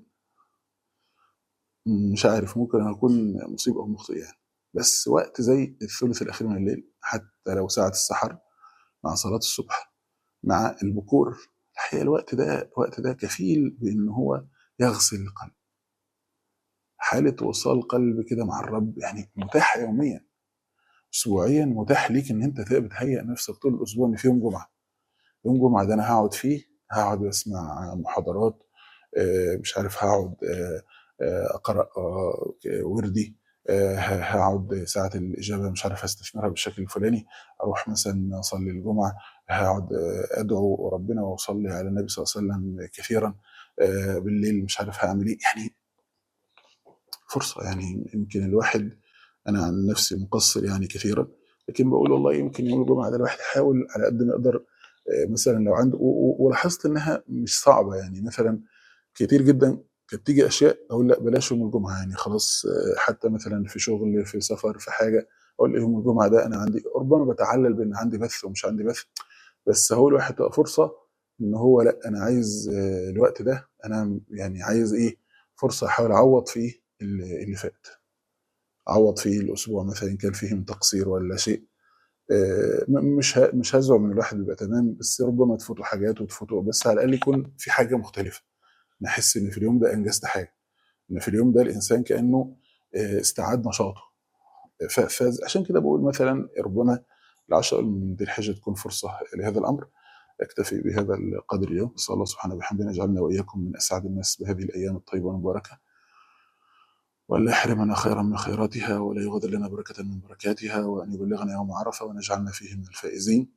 مش عارف ممكن أنا اكون مصيب او مخطئ يعني بس وقت زي الثلث الاخير من الليل حتى لو ساعه السحر مع صلاه الصبح مع البكور الحقيقه الوقت ده الوقت ده كفيل بان هو يغسل القلب حاله وصال قلب كده مع الرب يعني متاحه يوميا اسبوعيا متاح ليك ان انت تبقى بتهيئ نفسك طول الاسبوع ان في يوم جمعه يوم جمعه ده انا هقعد فيه هقعد اسمع محاضرات آه، مش عارف هقعد آه، آه، اقرا آه، وردي آه، ه- هقعد ساعه الاجابه مش عارف استثمرها بالشكل الفلاني اروح مثلا اصلي الجمعه هقعد آه، ادعو ربنا واصلي على النبي صلى الله عليه وسلم كثيرا آه، بالليل مش عارف هعمل ايه يعني فرصه يعني يمكن الواحد انا عن نفسي مقصر يعني كثيرا لكن بقول والله يمكن يوم الجمعه ده الواحد يحاول على قد ما يقدر آه، مثلا لو عنده و- و- ولاحظت انها مش صعبه يعني مثلا كتير جدا كانت تيجي اشياء اقول لا بلاش يوم الجمعه يعني خلاص آه، حتى مثلا في شغل في سفر في حاجه اقول لا يوم الجمعه ده انا عندي ربما بتعلل بان عندي بث ومش عندي بث بس هو الواحد تبقى فرصه ان هو لا انا عايز آه، الوقت ده انا يعني عايز ايه فرصه احاول اعوض فيه اللي اللي فات اعوض فيه الاسبوع مثلا كان فيه من تقصير ولا شيء آه، م- مش ه- مش هزعم ان الواحد يبقى تمام بس ربما تفوته حاجات وتفوته بس على الاقل يكون في حاجه مختلفه نحس ان في اليوم ده انجزت حاجه ان في اليوم ده الانسان كانه آه، استعاد نشاطه ف- فعشان كده بقول مثلا ربما العشر من ذي الحجه تكون فرصه لهذا الامر اكتفي بهذا القدر اليوم اسال الله سبحانه وبحمده ان يجعلنا واياكم من اسعد الناس بهذه الايام الطيبه والمباركه ولا يحرمنا خيرا من خيراتها ولا يغذر لنا بركه من بركاتها وان يبلغنا يوم عرفه ونجعلنا فيه من الفائزين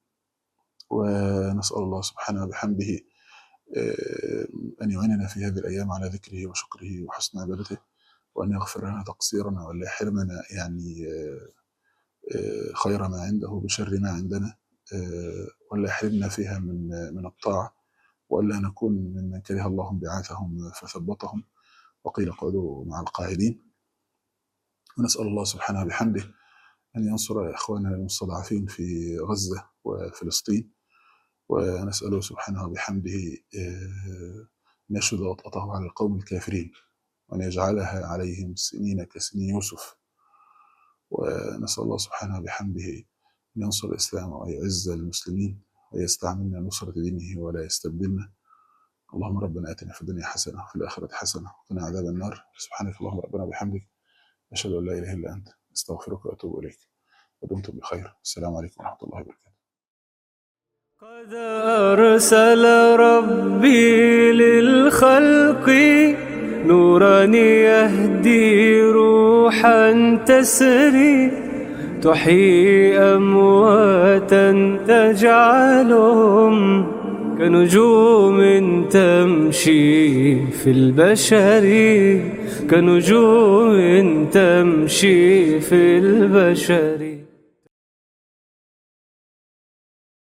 ونسال الله سبحانه وبحمده آه، ان يعيننا في هذه الايام على ذكره وشكره وحسن عبادته وان يغفر لنا تقصيرنا ولا يحرمنا يعني آه، آه، خير ما عنده بشر ما عندنا آه، ولا يحرمنا فيها من من الطاعه والا نكون ممن كره الله انبعاثهم فثبطهم وقيل اقعدوا مع القاعدين ونسال الله سبحانه بحمده ان ينصر اخواننا المستضعفين في غزه وفلسطين ونساله سبحانه بحمده آه، ان يشهد وطأته على القوم الكافرين وان يجعلها عليهم سنين كسنين يوسف ونسال الله سبحانه بحمده ان ينصر الاسلام ويعز المسلمين ويستعملنا نصرة دينه ولا يستبدلنا اللهم ربنا اتنا في الدنيا حسنه وفي الاخره حسنه وقنا عذاب النار سبحانك اللهم ربنا وبحمدك اشهد ان لا اله الا انت استغفرك واتوب اليك ودمتم بخير السلام عليكم ورحمه الله وبركاته قد أرسل ربي للخلق نورا يهدي روحا تسري تحيي أمواتا تجعلهم كنجوم تمشي في البشر كنجوم تمشي في البشر